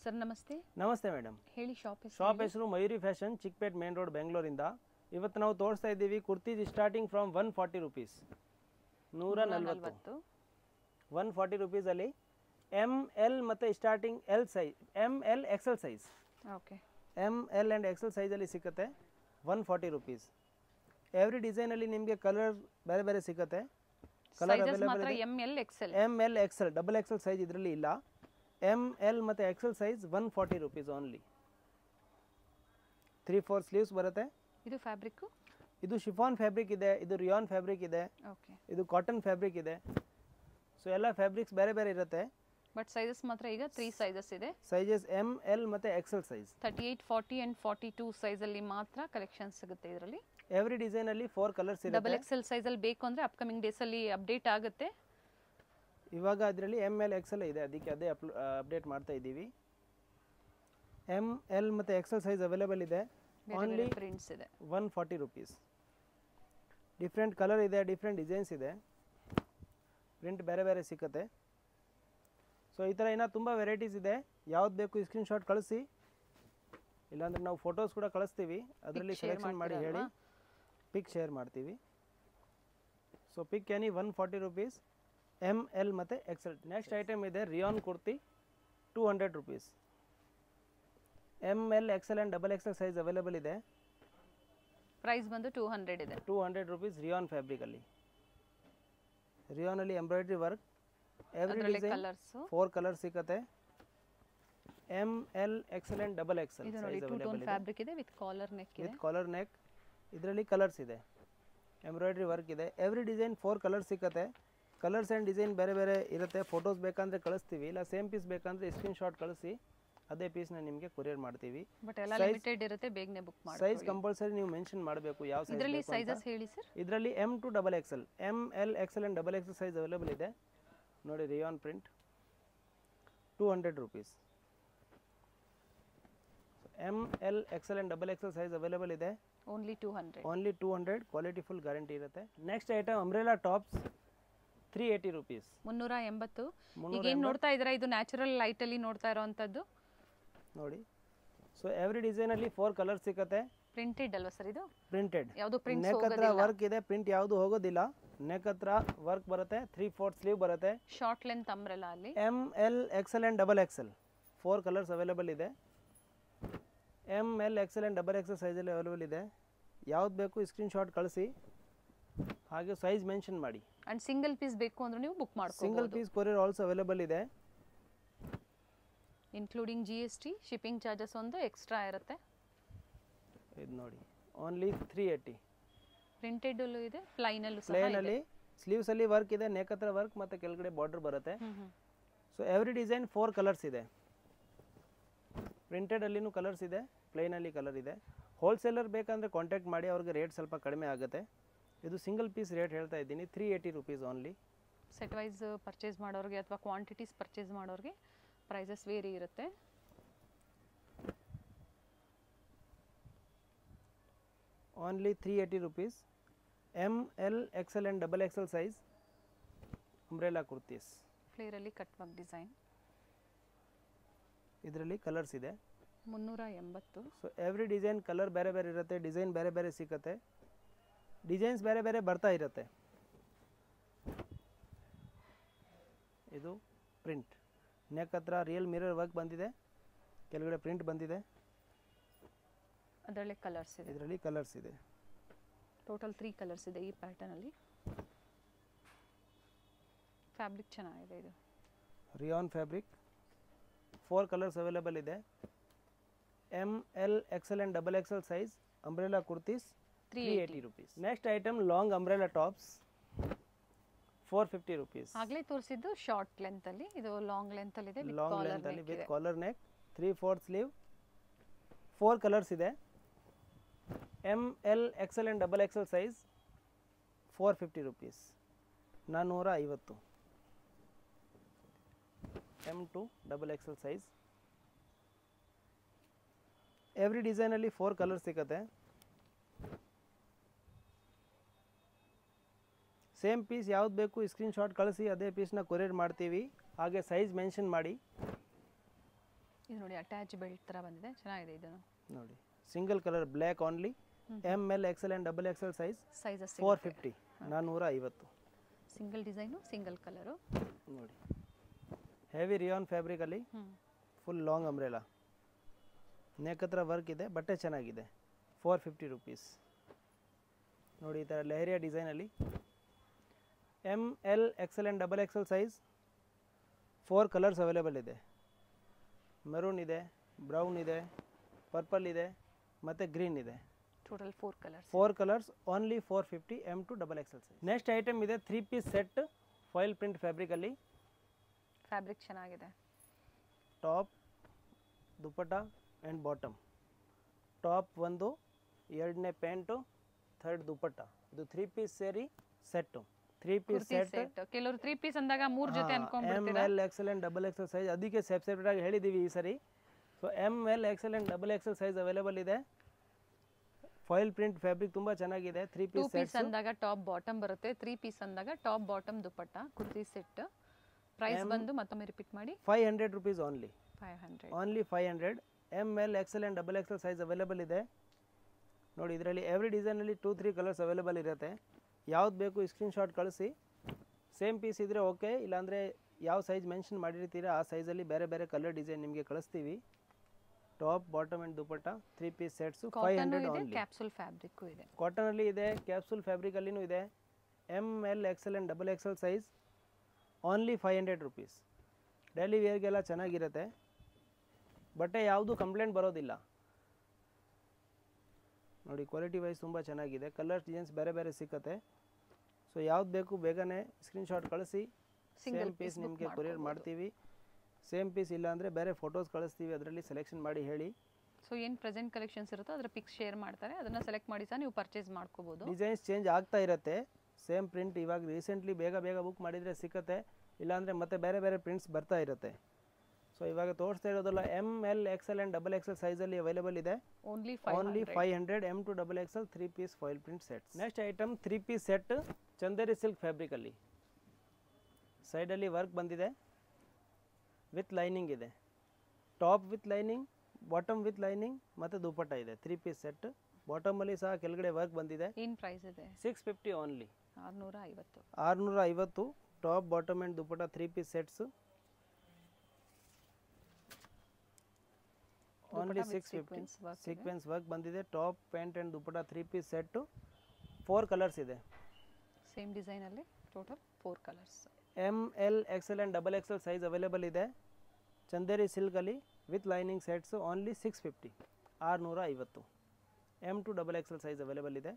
Sir ನಮಸ್ತೆ ನಮಸ್ತೆ madam ಹೇಳಿ ಶಾಪ್ ಹೆಸರು ಶಾಪ್ ಹೆಸರು Mayuri fashion Chickpet main road ಬೆಂಗಳೂರಿಂದ ಇವತ್ತು ನಾವು ತೋರಿಸ್ತಾ ಇದ್ದೀವಿ kurtis starting from one forty rupees ನೂರ ನಲ್ವತ್ತು ನಲ್ವತ್ತು ಒನ್ ಫಾರ್ಟಿ ರುಪೀಸಲ್ಲಿ ಎಮ್ ಎಲ್ ಮತ್ತು starting L size M L XL size okay M L and XL ಸೈಜಲ್ಲಿ ಸಿಗುತ್ತೆ ಒನ್ ಫಾರ್ಟಿ ರುಪೀಸ್ ಎವ್ರಿ ಡಿಸೈನಲ್ಲಿ ನಿಮಗೆ ಕಲರ್ ಬೇರೆ ಬೇರೆ ಸಿಗುತ್ತೆ ಕಲರ್ ಸೈಜಸ್ ಅವೈಲೇಬಲ್ ಮಾತ್ರ M L XL M L XL double XL size ಇದರಲ್ಲಿ ಇಲ್ಲ ಎಮ್ ಎಲ್ ಮತ್ತು XL size one forty rupees only three four sleeves ಬರುತ್ತೆ ಇದು ಫ್ಯಾಬ್ರಿಕ್ ಇದು ಶಿಫಾನ್ ಫ್ಯಾಬ್ರಿಕ್ ಇದೆ ಇದು ರಿಯಾನ್ ಫ್ಯಾಬ್ರಿಕ್ ಇದೆ ಓಕೆ ಇದು ಕಾಟನ್ ಫ್ಯಾಬ್ರಿಕ್ ಇದೆ ಸೊ ಎಲ್ಲ ಫ್ಯಾಬ್ರಿಕ್ಸ್ ಬೇರೆ ಬೇರೆ ಇರುತ್ತೆ ಬಟ್ ಸೈಜಸ್ ಮಾತ್ರ ಈಗ ತ್ರೀ ಸೈಜಸ್ ಇದೆ ಸೈಜಸ್ ಎಮ್ ಎಲ್ ಮತ್ತು XL size thirty eight forty and forty two ಸೈಜಲ್ಲಿ ಮಾತ್ರ ಕಲೆಕ್ಷನ್ ಸಿಗುತ್ತೆ ಇದರಲ್ಲಿ ಎವ್ರಿ ಡಿಸೈನಲ್ಲಿ ಫೋರ್ ಕಲರ್ಸ್ ಡಬಲ್ ಇರುತ್ತೆ ಎಕ್ಸೆಲ್ ಸೈಜಲ್ಲಿ ಬೇಕು ಅಂದರೆ ಅಪ್ಕಮಿಂಗ್ ಡೇಸಲ್ಲಿ ಅಪ್ಡೇಟ್ ಆಗುತ್ತೆ ಇವಾಗ ಅದರಲ್ಲಿ ಎಮ್ ಎಲ್ ಎಕ್ಸೆಲ್ ಇದೆ ಅದಕ್ಕೆ ಅದೇ ಅಪ್ಲೋ ಅಪ್ಡೇಟ್ ಮಾಡ್ತಾ ಇದ್ದೀವಿ ಎಮ್ ಎಲ್ ಮತ್ತು ಎಕ್ಸೆಲ್ ಸೈಜ್ ಅವೈಲೇಬಲ್ ಇದೆ ಬೇರೆ ಓನ್ಲಿ ಬೇರೆ ಪ್ರಿಂಟ್ಸ್ ಇದೆ one forty rupees different colour ಇದೆ ಡಿಫ್ರೆಂಟ್ ಡಿಸೈನ್ಸ್ ಇದೆ ಪ್ರಿಂಟ್ ಬೇರೆ ಬೇರೆ ಸಿಕ್ಕತ್ತೆ ಸೊ ಈ ಥರ ಇನ್ನೂ ತುಂಬ ವೆರೈಟೀಸ್ ಇದೆ ಯಾವ್ದು ಬೇಕು ಸ್ಕ್ರೀನ್ಶಾಟ್ ಕಳಿಸಿ ಇಲ್ಲಾಂದ್ರೆ ನಾವು ಫೋಟೋಸ್ ಕೂಡ ಕಳಿಸ್ತೀವಿ ಅದರಲ್ಲಿ share ಸೆಲೆಕ್ಷನ್ ಮಾಡಿ ಹೇಳಿ ಪಿಕ್ ಶೇರ್ ಮಾಡ್ತೀವಿ so pick any one forty rupees M L ಮತ್ತು ಎಕ್ಸೆಲ್ ನೆಕ್ಸ್ಟ್ ಐಟಮ್ ಇದೆ rayon kurti two hundred rupees M L XL and double XL size available ಇದೆ ಪ್ರೈಸ್ ಬಂದು ಟೂ ಹಂಡ್ರೆಡ್ ಇದೆ ಟೂ ಹಂಡ್ರೆಡ್ ರುಪೀಸ್ ರಿಯಾನ್ ಫ್ಯಾಬ್ರಿಕಲ್ಲಿ ರಿಯಾನಲ್ಲಿ embroidery work every ಅದರಲ್ಲಿ design colours four colour ಸಿಕ್ಕತ್ತೆ M L XL and double XL ಇದು ನೋಡಿ size two tone available ಇದೆ ಫ್ಯಾಬ್ರಿಕ್ ಇದೆ ವಿತ್ ಕಾಲರ್ ನೆಕ್ ಇದೆ ವಿತ್ ಕಾಲರ್ ನೆಕ್ ಇದರಲ್ಲಿ ಕಲರ್ಸ್ ಇದೆ ಎಂಬ್ರಾಯ್ಡ್ರಿ ವರ್ಕ್ ಇದೆ ಎವ್ರಿ ಡಿಸೈನ್ ಫೋರ್ ಕಲರ್ಸ್ ಸಿಕ್ಕತ್ತೆ ಕಲರ್ಸ್ ಆ್ಯಂಡ್ ಡಿಸೈನ್ ಬೇರೆ ಬೇರೆ ಇರುತ್ತೆ ಫೋಟೋಸ್ ಬೇಕಂದ್ರೆ ಕಳಿಸ್ತೀವಿ ಇಲ್ಲ ಸೇಮ್ ಪೀಸ್ ಬೇಕಂದ್ರೆ ಸ್ಕ್ರೀನ್ಶಾಟ್ ಕಳಿಸಿ ಅದೇ ಪೀಸ್ನ ನಿಮಗೆ ಕೊರಿಯರ್ ಮಾಡ್ತೀವಿ ಬಟ್ ಎಲ್ಲ Size- ಲಿಮಿಟೆಡ್ ಇರುತ್ತೆ ಬೇಗನೆ ಬುಕ್ ಮಾಡಿ ಸೈಜ್ ಕಂಪಲ್ಸರಿ ನೀವು ಮೆನ್ಷನ್ ಮಾಡಬೇಕು ಯಾವ ಇದರಲ್ಲಿ ಸೈಜ್ ಸೈಜಸ್ ಹೇಳಿ ಸರ್ ಇದರಲ್ಲಿ M to double XL M L XL and double XL size available ಇದೆ ನೋಡಿ rayon print two hundred rupees M L XL and double XL size available ಇದೆ only two hundred only two hundred quality full guarantee ಇರುತ್ತೆ next item umbrella tops three eighty rupees ಮುನ್ನೂರ ಎಂಬತ್ತು ಮುನ್ನೂರ ಈಗ ಏನ್ ನೋಡ್ತಾ ಇದ್ದೀರಾ ಇದು ನ್ಯಾಚುರಲ್ ಲೈಟ್ ಅಲ್ಲಿ ನೋಡ್ತಾ ಇರೋವಂಥದ್ದು ನೋಡಿ ಸೊ ಎವ್ರಿ ಡಿಸೈನಲ್ಲಿ ಫೋರ್ ಕಲರ್ ಸಿಕ್ಕತ್ತೆ ಪ್ರಿಂಟೆಡ್ ಅಲ್ವಾ ಸರ್ ಇದು ಪ್ರಿಂಟೆಡ್ ಯಾವುದು ಪ್ರಿಂಟ್ಸ್ ನೆಕ್ ಹತ್ರ ಹೋಗೋದಿಲ್ಲ ವರ್ಕ್ ಇದೆ ಪ್ರಿಂಟ್ ಯಾವುದು ಹೋಗೋದಿಲ್ಲ ನೆಕ್ ಹತ್ರ ವರ್ಕ್ ಬರುತ್ತೆ ತ್ರೀ ಫೋರ್ತ್ ಸ್ಲೀವ್ ಬರುತ್ತೆ ಶಾರ್ಟ್ ಲೆಂತ್ ಅಂಬ್ರೆಲ್ಲ ಅಲ್ಲಿ M L XL and double XL four colours available ಇದೆ M L XL and double XL ಸೈಜಲ್ಲಿ ಅವೈಲೇಬಲ್ ಇದೆ ಯಾವ್ದು ಬೇಕು ಸ್ಕ್ರೀನ್ಶಾಟ್ ಕಳಿಸಿ ಹಾಗೆ ಸೈಜ್ ಮೆನ್ಷನ್ ಮಾಡಿ ಅಂಡ್ ಸಿಂಗಲ್ ಪೀಸ್ ಬೇಕು ಅಂದ್ರೆ ನೀವು ಬುಕ್ ಸಿಂಗಲ್ ಮಾಡ್ಕೋಬಹುದು ಪೀಸ್ ಕೊರಿಯರ್ ಆಲ್ಸೋ ಅವೈಲೇಬಲ್ ಇದೆ including G S T shipping charges ಒಂದು ಎಕ್ಸ್ಟ್ರಾ ಇರುತ್ತೆ ಇದು ನೋಡಿ ಓನ್ಲಿ ತ್ರೀ ಏಯ್ಟಿ ಪ್ರಿಂಟೆಡ್ ಅಲ್ಲೂ ಇದೆ ಪ್ಲೈನ್ ಅಲ್ಲೂ ಸಹ ಇದೆ ಪ್ಲೇನಲ್ಲಿ ಸ್ಲೀವ್ಸಲ್ಲಿ ವರ್ಕ್ ಇದೆ ನೆಕ್ ಹತ್ರ ವರ್ಕ್ ಮತ್ತು ಕೆಳಗಡೆ ಬಾರ್ಡರ್ ಬರುತ್ತೆ ಹ್ಮ್ ಹ್ಮ್. So every design four colours ಇದೆ ಪ್ರಿಂಟೆಡಲ್ಲಿನೂ ಕಲರ್ಸ್ ಇದೆ ಪ್ಲೈನಲ್ಲಿ ಕಲರ್ ಇದೆ ಹೋಲ್ಸೇಲರ್ ಬೇಕಂದರೆ ಕಾಂಟ್ಯಾಕ್ಟ್ ಮಾಡಿ ಅವ್ರಿಗೆ ರೇಟ್ ಸ್ವಲ್ಪ ಕಡಿಮೆ ಆಗುತ್ತೆ ಇದು ಸಿಂಗಲ್ ಪೀಸ್ ರೇಟ್ ಹೇಳ್ತಾ ಇದ್ದೀನಿ three eighty rupees only set wise purchase ಮಾಡೋರಿಗೆ ಅಥವಾ ಕ್ವಾಂಟಿಟೀಸ್ ಪರ್ಚೇಸ್ ಮಾಡೋರಿಗೆ ಪ್ರೈಸಸ್ ವೇರಿ ಇರುತ್ತೆ only three eighty rupees M L XL and double XL size umbrella kurtis ಫ್ಲೇರಲ್ಲಿ ಕಟ್ ವರ್ಕ್ ಡಿಸೈನ್ ಇದರಲ್ಲಿ ಕಲರ್ಸ್ ಇದೆ ಮುನ್ನೂರ ಎಂಬತ್ತು ಸೊ ಎವ್ರಿ ಡಿಸೈನ್ ಕಲರ್ ಬೇರೆ ಬೇರೆ ಇರುತ್ತೆ ಡಿಸೈನ್ ಬೇರೆ ಬೇರೆ ಸಿಗುತ್ತೆ ಡಿಸೈನ್ಸ್ ಬೇರೆ ಬೇರೆ ಬರ್ತಾ ಇರುತ್ತೆ ಇದು ಪ್ರಿಂಟ್ ನೆಕ್ ಹತ್ರ ರಿಯಲ್ ಮಿರರ್ ವರ್ಕ್ ಬಂದಿದೆ ಕೆಳಗಡೆ ಪ್ರಿಂಟ್ ಬಂದಿದೆ ಅದರಲ್ಲೇ ಕಲರ್ಸ್ ಇದೆ ಇದರಲ್ಲಿ ಕಲರ್ಸ್ ಇದೆ ಟೋಟಲ್ ತ್ರೀ ಕಲರ್ಸ್ ಇದೆ ಈ ಪ್ಯಾಟರ್ನಲ್ಲಿ ಫ್ಯಾಬ್ರಿಕ್ ಚೆನ್ನಾಗಿದೆ ಇದು rayon fabric four colours available ಇದೆ M L XL and double XL size umbrella kurtis three eighty rupees next item long umbrella tops four fifty rupees ಆಗಲೇ ತೋರಿಸಿದ್ದು ಶಾರ್ಟ್ ಲೆಂತ್ ಅಲ್ಲಿ ಇದು ಲಾಂಗ್ ಲೆಂತ್ ಅಲ್ಲಿ ಇದೆ ವಿತ್ ಲಾಂಗ್ ಕಾಲರ್ ಲೆಂತ್ ಅಲ್ಲಿ neck with ಇದೆ collar neck three fourth sleeve four colours ಇದೆ M L XL and double XL size four fifty rupees ನಾನ್ನೂರ ಐವತ್ತು M to double XL size every ಡಿಸೈನಲ್ಲಿ four colour ಸಿಗುತ್ತೆ same piece ಯಾವ್ದು ಬೇಕು screenshot ಕಳಿಸಿ ಅದೇ ಪೀಸ್ನ ಕೊರಿಯರ್ ಮಾಡ್ತೀವಿ ಹಾಗೆ ಸೈಜ್ ಮೆನ್ಷನ್ ಮಾಡಿ ಇದು ನೋಡಿ ಅಟ್ಯಾಚ್ ಬೆಲ್ಟ್ ಥರ ಬಂದಿದೆ ಚೆನ್ನಾಗಿದೆ ಇದನ್ನು ನೋಡಿ single colour black only M L XL and double XL size sizes four fifty ನಾನ್ನೂರ ಐವತ್ತು ಸಿಂಗಲ್ ಡಿಸೈನು ಸಿಂಗಲ್ ಕಲರು ನೋಡಿ ಹೆವಿ ರಿಯಾನ್ ಫ್ಯಾಬ್ರಿಕಲ್ಲಿ ಹ್ಞೂ ಫುಲ್ ಲಾಂಗ್ ಅಂಬ್ರೆಲಾ ನೆಕ್ ಹತ್ರ ವರ್ಕ್ ಇದೆ ಬಟ್ಟೆ ಚೆನ್ನಾಗಿದೆ ಫೋರ್ ಫಿಫ್ಟಿ ರುಪೀಸ್ ನೋಡಿ ಈ ಥರ ಲೆಹರಿಯಾ ಡಿಸೈನಲ್ಲಿ M L XL and double XL size four colours available ಇದೆ ಮೆರೂನ್ ಇದೆ ಬ್ರೌನ್ ಇದೆ ಪರ್ಪಲ್ ಇದೆ ಮತ್ತು ಗ್ರೀನ್ ಇದೆ total four colours four colours only four fifty M to double XL size next item ಇದೆ three piece set foil print ಫ್ಯಾಬ್ರಿಕಲ್ಲಿ fabric ಚೆನ್ನಾಗಿದೆ top dupatta and bottom top ಒಂದು ಎರಡನೇ ಪ್ಯಾಂಟು ಥರ್ಡ್ ದುಪ್ಪಟ ಇದು ತ್ರೀ ಪೀಸ್ ಸೇರಿ set three piece kurti set set ಕೆಲವರು three piece ಅಂದಾಗ ಮೂರು ಜೊತೆ ಎಮ್ ಅನ್ಕೊಂಡ್ಬಿಡ್ತೀರಾ L XL and double XL size ಅದಕ್ಕೆ ಸೆಪ್ ಸೆಪ್ರೇಟ್ ಆಗಿ ಹೇಳಿದ್ದೀವಿ ಈ ಸರಿ so M L XL and double XL size available ಇದೆ ಫಾಯಿಲ್ ಪ್ರಿಂಟ್ ಫ್ಯಾಬ್ರಿಕ್ ತುಂಬ ಚೆನ್ನಾಗಿದೆ three two piece piece sets ಅಂದಾಗ ಟಾಪ್ ಬಾಟಮ್ ಬರುತ್ತೆ ತ್ರೀ ಪೀಸ್ ಅಂದಾಗ top bottom dupatta kurti set price ಬಂದು ಮತ್ತೊಮ್ಮೆ ರಿಪೀಟ್ ಮಾಡಿ five hundred rupees only five hundred only five hundred M L XL and double XL size available ಇದೆ ನೋಡಿ ಇದರಲ್ಲಿ every ಡಿಸೈನಲ್ಲಿ ಟೂ ತ್ರೀ ಕಲರ್ಸ್ ಅವೈಲೇಬಲ್ ಇರುತ್ತೆ ಯಾವ್ದು ಬೇಕು ಸ್ಕ್ರೀನ್ಶಾಟ್ ಕಳಿಸಿ ಸೇಮ್ ಪೀಸ್ ಇದ್ದರೆ ಓಕೆ ಇಲ್ಲಾಂದರೆ ಯಾವ ಸೈಜ್ ಮೆನ್ಷನ್ ಮಾಡಿರ್ತೀರಾ ಆ ಸೈಜಲ್ಲಿ ಬೇರೆ ಬೇರೆ ಕಲರ್ ಡಿಸೈನ್ ನಿಮಗೆ ಕಳಿಸ್ತೀವಿ top bottom and dupatta three piece sets five cotton hundred ಇದೆ ಓನ್ಲಿ ಕ್ಯಾಪ್ಸೂಲ್ ಫ್ಯಾಬ್ರಿಕ್ ಇದೆ ಕಾಟನಲ್ಲಿ ಇದೆ ಕ್ಯಾಪ್ಸೂಲ್ ಫ್ಯಾಬ್ರಿಕಲ್ಲಿನೂ ಇದೆ M L XL and double XL size only five hundred rupees daily ವೇರ್ಗೆಲ್ಲ ಚೆನ್ನಾಗಿರುತ್ತೆ ಬಟ್ಟೆ ಯಾವುದು ಕಂಪ್ಲೇಂಟ್ ಬರೋದಿಲ್ಲ ನೋಡಿ ಕ್ವಾಲಿಟಿ ವೈಸ್ ತುಂಬ ಚೆನ್ನಾಗಿದೆ ಕಲರ್ಸ್ ಡಿಸೈನ್ಸ್ ಬೇರೆ ಬೇರೆ ಸಿಕ್ಕತ್ತೆ ಸೊ ಯಾವ್ದು ಬೇಕು ಬೇಗನೆ ಸ್ಕ್ರೀನ್ಶಾಟ್ ಕಳಿಸಿ Single same piece piece book ನಿಮಗೆ ಕೊರಿಯರ್ ಮಾಡ್ಕೊಬೋದು. ಮಾಡ್ತೀವಿ ಸೇಮ್ ಪೀಸ್ ಇಲ್ಲ ಅಂದರೆ ಬೇರೆ ಫೋಟೋಸ್ ಕಳಿಸ್ತೀವಿ ಅದರಲ್ಲಿ ಸೆಲೆಕ್ಷನ್ ಮಾಡಿ ಹೇಳಿ ಸೊ ಏನು ಪ್ರೆಸೆಂಟ್ ಕಲೆಕ್ಷನ್ಸ್ ಇರುತ್ತೋ ಅದರ ಪಿಕ್ಸ್ ಶೇರ್ ಮಾಡ್ತಾರೆ ಅದನ್ನ ಸೆಲೆಕ್ಟ್ ಮಾಡಿ ಸಹ ನೀವು ಪರ್ಚೇಸ್ ಮಾಡ್ಕೋಬಹುದು ಡಿಸೈನ್ಸ್ ಚೇಂಜ್ ಆಗ್ತಾ ಇರುತ್ತೆ ಸೇಮ್ ಪ್ರಿಂಟ್ ಇವಾಗ ರೀಸೆಂಟ್ಲಿ ಬೇಗ ಬೇಗ ಬುಕ್ ಮಾಡಿದರೆ ಸಿಕ್ಕತ್ತೆ ಇಲ್ಲಾಂದರೆ ಮತ್ತೆ ಬೇರೆ ಬೇರೆ ಪ್ರಿಂಟ್ಸ್ ಬರ್ತಾ ಇರುತ್ತೆ ಸೊ ಇವಾಗ ತೋರಿಸ್ತಾ ಇರೋದಲ್ಲ M L XL and double XL ಸೈಜಲ್ಲಿ ಅವೈಲೇಬಲ್ ಇದೆ only five only five hundred M to double XL three piece foil print sets next item three piece set Chanderi silk ಫ್ಯಾಬ್ರಿಕಲ್ಲಿ ಸೈಡಲ್ಲಿ ವರ್ಕ್ ಬಂದಿದೆ ವಿತ್ ಲೈನಿಂಗ್ ಇದೆ top with lining bottom with lining ಮತ್ತು ದುಪಟ್ಟ ಇದೆ three piece set ಬಾಟಮಲ್ಲಿ ಸಹ ಕೆಳಗಡೆ work ಬಂದಿದೆ ಏನು ಪ್ರೈಸ್ ಇದೆ ಸಿಕ್ಸ್ ಫಿಫ್ಟಿ ಓನ್ಲಿ ಆರುನೂರ ಐವತ್ತು ಆರುನೂರ ಐವತ್ತು top bottom and dupatta three piece sets only with six fifty sequence work ಇದೆ. ಸೀಕ್ವೆನ್ಸ್ ವರ್ಕ್ ಬಂದಿದೆ top pant and dupatta three piece set four colours ಇದೆ ಸೇಮ್ ಡಿಸೈನಲ್ಲಿ total four colours M L XL and double XL size available ಇದೆ ಚಂದೇರಿ ಸಿಲ್ಕಲ್ಲಿ with lining sets only six fifty ಆರುನೂರ ಐವತ್ತು M to double XL size available ಇದೆ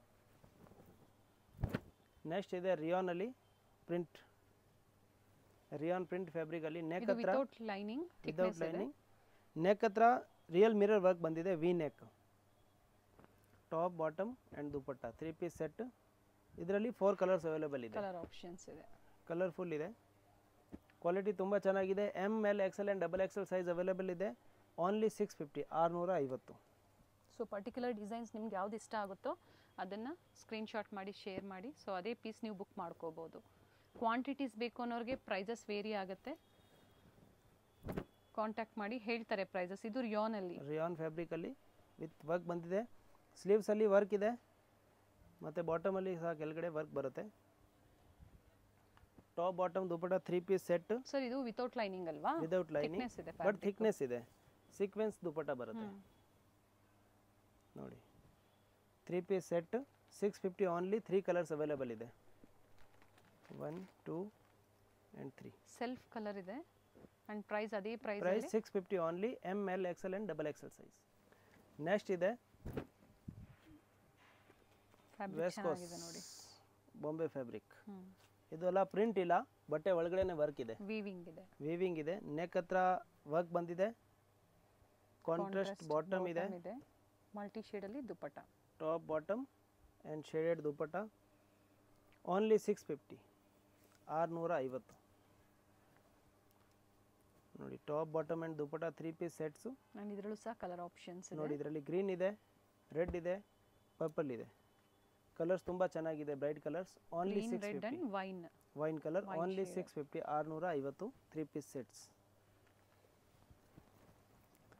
next ಇದೆ ರಿಯಾನಲ್ಲಿ print rayon print ಫ್ಯಾಬ್ರಿಕಲ್ಲಿ ನೆಕ್ ಇದು ಹತ್ರ without lining without lining neck ಹತ್ರ ರಿಯಲ್ ಮಿರರ್ ವರ್ಕ್ ಬಂದಿದೆ V neck top bottom and dupatta three piece set ಇದರಲ್ಲಿ ಫೋರ್ ಕಲರ್ಸ್ ಅವೈಲೇಬಲ್ ಇದೆ ಕಲರ್ ಆಪ್ಷನ್ಸ್ ಇದೆ ಕಲರ್ಫುಲ್ ಇದೆ ಕ್ವಾಲಿಟಿ ತುಂಬ ಚೆನ್ನಾಗಿದೆ M L XL and double XL size available ಇದೆ only six fifty ಆರುನೂರ ಐವತ್ತು ಸೊ ಪರ್ಟಿಕ್ಯುಲರ್ ಡಿಸೈನ್ಸ್ ನಿಮ್ಗೆ ಯಾವ್ದು ಇಷ್ಟ ಆಗುತ್ತೋ ಅದನ್ನು ಸ್ಕ್ರೀನ್ಶಾಟ್ ಮಾಡಿ ಶೇರ್ ಮಾಡಿ ಸೊ ಅದೇ ಪೀಸ್ ನೀವು ಬುಕ್ ಮಾಡ್ಕೋಬೋದು ಕ್ವಾಂಟಿಟೀಸ್ ಬೇಕು ಅನ್ನೋರಿಗೆ ಪ್ರೈಸಸ್ ವೇರಿ ಆಗುತ್ತೆ ಕಾಂಟ್ಯಾಕ್ಟ್ ಮಾಡಿ ಹೇಳ್ತಾರೆ ಪ್ರೈಸಸ್ ಇದು ರಿಯಾನಲ್ಲಿ ರಿಯಾನ್ ಫ್ಯಾಬ್ರಿಕಲ್ಲಿ ವಿತ್ ವರ್ಕ್ ಬಂದಿದೆ ಸ್ಲೀವ್ಸಲ್ಲಿ ವರ್ಕ್ ಇದೆ ಮತ್ತು ಬಾಟಮಲ್ಲಿ ಸಹ ಕೆಳಗಡೆ ವರ್ಕ್ ಬರುತ್ತೆ top bottom dupatta three piece set sir ಇದು ವಿತೌಟ್ ಲೈನಿಂಗ್ ಅಲ್ವಾ ವಿದೌಟ್ ಲೈನಿಂಗ್ Thickness ಇದೆ ಬಟ್ fabric. ಥಿಕ್ನೆಸ್ ಇದೆ ಸೀಕ್ವೆನ್ಸ್ ದುಪಟ್ಟ ಬರುತ್ತೆ ಹ್ಮ್. ನೋಡಿ three piece set six fifty only three colours available ಇದೆ one two and three self colour ಇದೆ ಅಂಡ್ ಪ್ರೈಸ್ ಅದೇ price price six fifty only M L XL and double XL size next ಇದೆ fabric viscose ಚೆನ್ನಾಗಿದೆ ನೋಡಿ Bombay fabric ಹ್ಮ್ ಇದೆಲ್ಲ print ಇಲ್ಲ ಬಟ್ಟೆ ಒಳಗಡೆನೆ ವರ್ಕ್ ಇದೆ ವೀವಿಂಗ್ ಇದೆ ವೀವಿಂಗ್ ಇದೆ ನೆಕ್ ಹತ್ರ ವರ್ಕ್ ಬಂದಿದೆ ಕಾಂಟ್ರಾಸ್ಟ್ ಬಾಟಮ್ ಇದೆ ಇದೆ ಮಲ್ಟಿ ಶೇಡಲ್ಲಿ dupatta top bottom and shaded dupatta only six fifty ಆರುನೂರ ಐವತ್ತು ನೋಡಿ top bottom and dupatta three piece sets and ಇದರಲ್ಲೂ ಸಹ ಕಲರ್ ಆಪ್ಷನ್ಸ್ ನೋಡಿ ಇದೆ ಇದರಲ್ಲಿ ಗ್ರೀನ್ ಇದೆ ರೆಡ್ ಇದೆ ಪರ್ಪಲ್ ಇದೆ ಕಲರ್ಸ್ ತುಂಬ ಚೆನ್ನಾಗಿದೆ bright colours only green six red fifty and wine wine colour Wine only shade. Six fifty ಆರುನೂರ ಐವತ್ತು three piece sets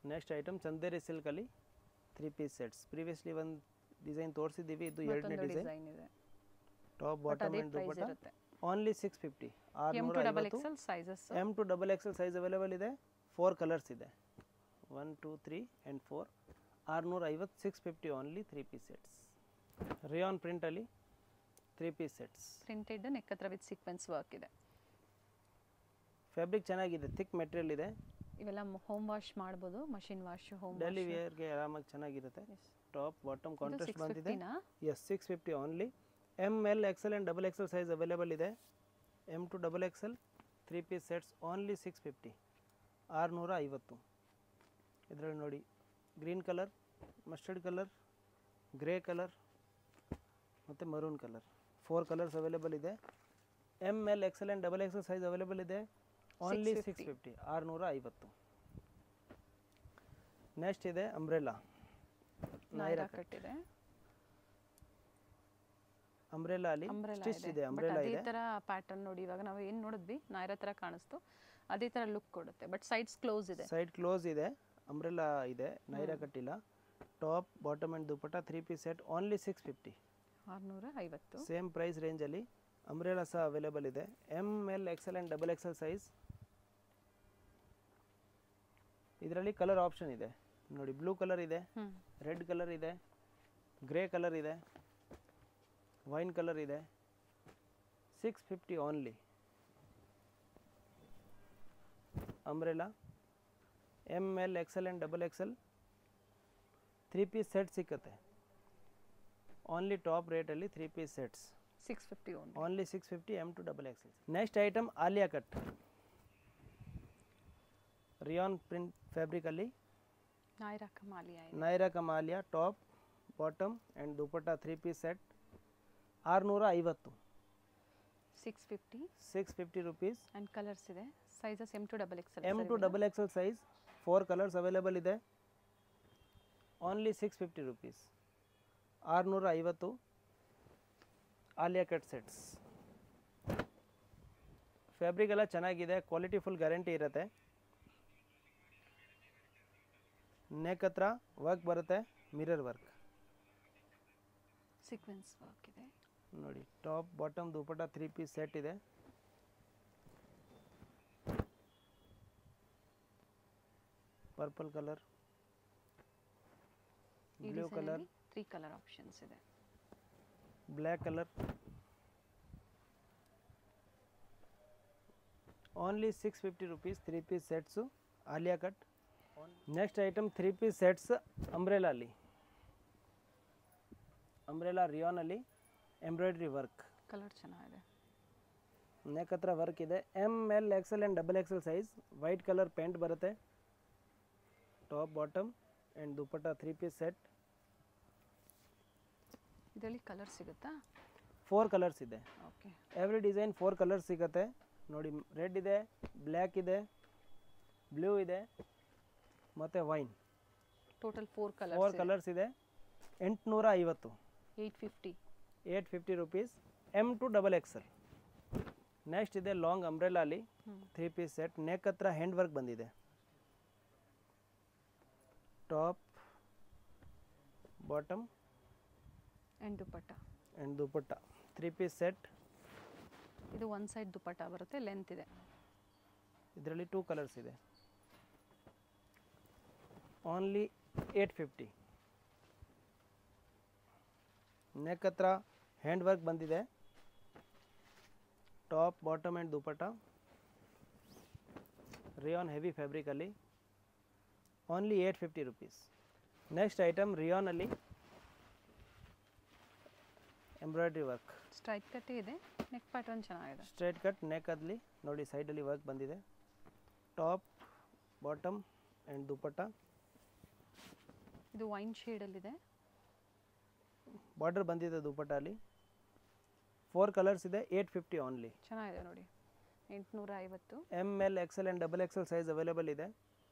next item Chanderi ಸಿಲ್ಕಲ್ಲಿ ತ್ರೀ ಪೀಸ್ ಸೆಟ್ಸ್ ಪ್ರೀವಿಯಸ್ಲಿ ಒಂದು ಡಿಸೈನ್ ತೋರಿಸಿದ್ದೀವಿ ಇದು ಎರಡನೇ ಮತ್ತೊಂದು ಡಿಸೈನ್ ಡಿಸೈನ್ ಇದೆ ಟಾಪ್ ಬಟ್ ಬಾಟಮ್ ಅದೇ ಆ್ಯಂಡ್ ಪ್ರೈಸ್ ದುಪಟ್ಟ ಇರುತ್ತೆ ಓನ್ಲಿ ಸಿಕ್ಸ್ ಫಿಫ್ಟಿ ಎಮ್ ಆರುನೂರ ಟು ಡಬಲ್ ಐವತ್ತು XL sizes M to double XL size available ಇದೆ ಫೋರ್ ಕಲರ್ಸ್ ಇದೆ one two three and four ಆರುನೂರ ಐವತ್ತು six fifty only three piece sets rayon ಪ್ರಿಂಟಲ್ಲಿ three piece sets printed neck ಹತ್ರ with sequence work ಇದೆ fabric ಚೆನ್ನಾಗಿದೆ thick material ಇದೆ ಇವೆಲ್ಲ ಹೋಮ್ ವಾಶ್ ಮಾಡ್ಬೋದು ಮಷಿನ್ ವಾಶ್ ಹೋಮ್ ಡೈಲಿ ವೇರ್ಗೆ ಆರಾಮಾಗಿ ಚೆನ್ನಾಗಿರುತ್ತೆ ಟಾಪ್ ಬಾಟಮ್ ಕಾಂಟ್ರಾಸ್ಟ್ ಸಿಕ್ಸ್ ಬಂದಿದೆ ಫಿಫ್ಟಿನಾ yes six fifty only M L XL and double XL size available ಇದೆ M to double XL three piece sets only six fifty ಆರುನೂರ ಐವತ್ತು ಇದರಲ್ಲಿ ನೋಡಿ green colour mustard colour grey colour ಮತ್ತು maroon colour four colours available ಇದೆ M L XL and double XL size available ಇದೆ only six 650. Fifty ಆರುನೂರ ಐವತ್ತು next ಇದೆ ಅಂಬ್ರೆಲಾ ನೈರಾ ಕಟ್ ಇದೆ ಅಂಬ್ರೆಲಾ ಅಲ್ಲಿ ಅಂಬ್ರೆಲಾ ಸ್ಟಿಚ್ ಇದೆ ಇದೆ ಬಟ್ ಅಂಬ್ರೆಲಾ ಅದೇ ಇದೆ ತರ ಪ್ಯಾಟರ್ನ್ ನೋಡಿ ಇವಾಗ ನಾವು ಏನು ನೋಡಿದ್ವಿ ನೈರಾ ತರ ಕಾಣಿಸ್ತು ಅದೇ ತರ ಲುಕ್ ಕೊಡುತ್ತೆ ಬಟ್ ಸೈಡ್ಸ್ ಕ್ಲೋಸ್ ಇದೆ ಸೈಡ್ ಕ್ಲೋಸ್ ಇದೆ ಅಂಬ್ರೆಲಾ ಇದೆ ನೈರಾ ಕಟ್ಟಿಲ್ಲ top bottom and dupatta three piece set only six fifty ಆರ್ನೂರ ಐವತ್ತು ಸೇಮ್ ಪ್ರೈಸ್ ರೇಂಜಲ್ಲಿ ಅಂಬ್ರೆಲಾ ಸಹ ಅವೈಲೇಬಲ್ ಇದೆ M L XL and double XL size ಇದರಲ್ಲಿ ಕಲರ್ ಆಪ್ಷನ್ ಇದೆ ನೋಡಿ ಬ್ಲೂ ಕಲರ್ ಇದೆ ಹ್ಮ್ ರೆಡ್ ಕಲರ್ ಇದೆ ಗ್ರೇ ಕಲರ್ ಇದೆ ವೈನ್ ಕಲರ್ ಇದೆ six fifty only umbrella M L XL and double XL three piece set ಸಿಕ್ಕತ್ತೆ ಓನ್ಲಿ ಟಾಪ್ ರೇಟಲ್ಲಿ three piece sets six fifty ಓನ್ only six fifty M to double XL next item Alia cut rayon print ಫ್ಯಾಬ್ರಿಕಲ್ಲಿ ನಾಯ್ರಾ ಕಮಾಲಿಯಾ ಇದೆ ನೈರಾ ಕಮಾಲಿಯಾ top bottom and dupatta three piece set ಆರುನೂರ ಐವತ್ತು six fifty six fifty rupees and colours ಇದೆ sizes M to double XL M to double XL size four colours available ಇದೆ only six fifty rupees ಆರುನೂರ ಐವತ್ತು ಆಲಿಯಾ ಕಟ್ ಸೆಟ್ಸ್ ಫ್ಯಾಬ್ರಿಕ್ ಎಲ್ಲ ಚೆನ್ನಾಗಿದೆ quality full guarantee ಇರುತ್ತೆ neck ಹತ್ರ work ಬರುತ್ತೆ mirror work sequence work ಇದೆ ನೋಡಿ top bottom dupatta three piece set ಇದೆ ಪರ್ಪಲ್ ಕಲರ್ ಈ ಬ್ಲೂ ಕಲರ್ ಡಿಸೈನಲ್ಲಿ ತ್ರೀ ಕಲರ್ ಆಪ್ಷನ್ಸ್ ಇದೆ black colour only six fifty rupees three piece sets Alia cut next item three piece sets ಅಂಬ್ರೆಲಲ್ಲಿ umbrella ರಿಯಾನಲ್ಲಿ embroidery work colour ಚೆನ್ನಾಗಿದೆ neck ಹತ್ರ work ಇದೆ M L XL and double XL size white colour paint ಬರುತ್ತೆ top bottom and dupatta three piece set ಇದರಲ್ಲಿ colour ಸಿಗುತ್ತಾ four colours ಇದೆ okay every design four colours ಸಿಗುತ್ತೆ ನೋಡಿ ರೆಡ್ ಇದೆ ಬ್ಲ್ಯಾಕ್ ಇದೆ ಬ್ಲೂ ಇದೆ ಮತ್ತು wine total four four colours colours ಇದೆ ಎಂಟುನೂರ ಐವತ್ತು eight fifty eight fifty rupees M to double XL next ಇದೆ ಲಾಂಗ್ ಅಂಬ್ರೆಲಾಲಿ ತ್ರೀ ಪೀಸ್ ಸೆಟ್ ನೆಕ್ ಹತ್ರ ಹ್ಯಾಂಡ್ ವರ್ಕ್ ಬಂದಿದೆ top bottom and dupatta and dupatta three piece set ಇದು ಒನ್ ಸೈಡ್ ದುಪಟ್ಟ ಬರುತ್ತೆ length ಇದೆ ಇದರಲ್ಲಿ ಟೂ ಕಲರ್ಸ್ ಇದೆ ಓನ್ಲಿ ಏಟ್ ಫಿಫ್ಟಿ ನೆಕ್ ಹತ್ರ ಹ್ಯಾಂಡ್ ವರ್ಕ್ ಬಂದಿದೆ top bottom and dupatta rayon heavy ಫ್ಯಾಬ್ರಿಕಲ್ಲಿ only eight fifty rupees next item ರಿಯಾನಲ್ಲಿ ಎಂಬ್ರಾಯ್ಡ್ರಿ ವರ್ಕ್ ಸ್ಟ್ರೈಟ್ ಕಟ್ಟೇ ಇದೆ ನೆಕ್ ಪ್ಯಾಟರ್ನ್ ಚೆನ್ನಾಗಿದೆ ಸ್ಟ್ರೈಟ್ ಕಟ್ ನೆಕ್ಕಲ್ಲಿ ನೋಡಿ ಸೈಡಲ್ಲಿ ವರ್ಕ್ ಬಂದಿದೆ ಟಾಪ್ ಬಾಟಮ್ ಆ್ಯಂಡ್ ದುಪಟ್ಟ ಇದು ವೈನ್ ಶೇಡಲ್ಲಿದೆ ಬಾರ್ಡರ್ ಬಂದಿದೆ ದುಪಟ್ಟ ಅಲ್ಲಿ ಫೋರ್ ಕಲರ್ಸ್ ಇದೆ ಏಯ್ಟ್ ಫಿಫ್ಟಿ ಓನ್ಲಿ ಚೆನ್ನಾಗಿದೆ ನೋಡಿ ಎಂಟುನೂರ ಐವತ್ತು M L XL and double XL size available ಇದೆ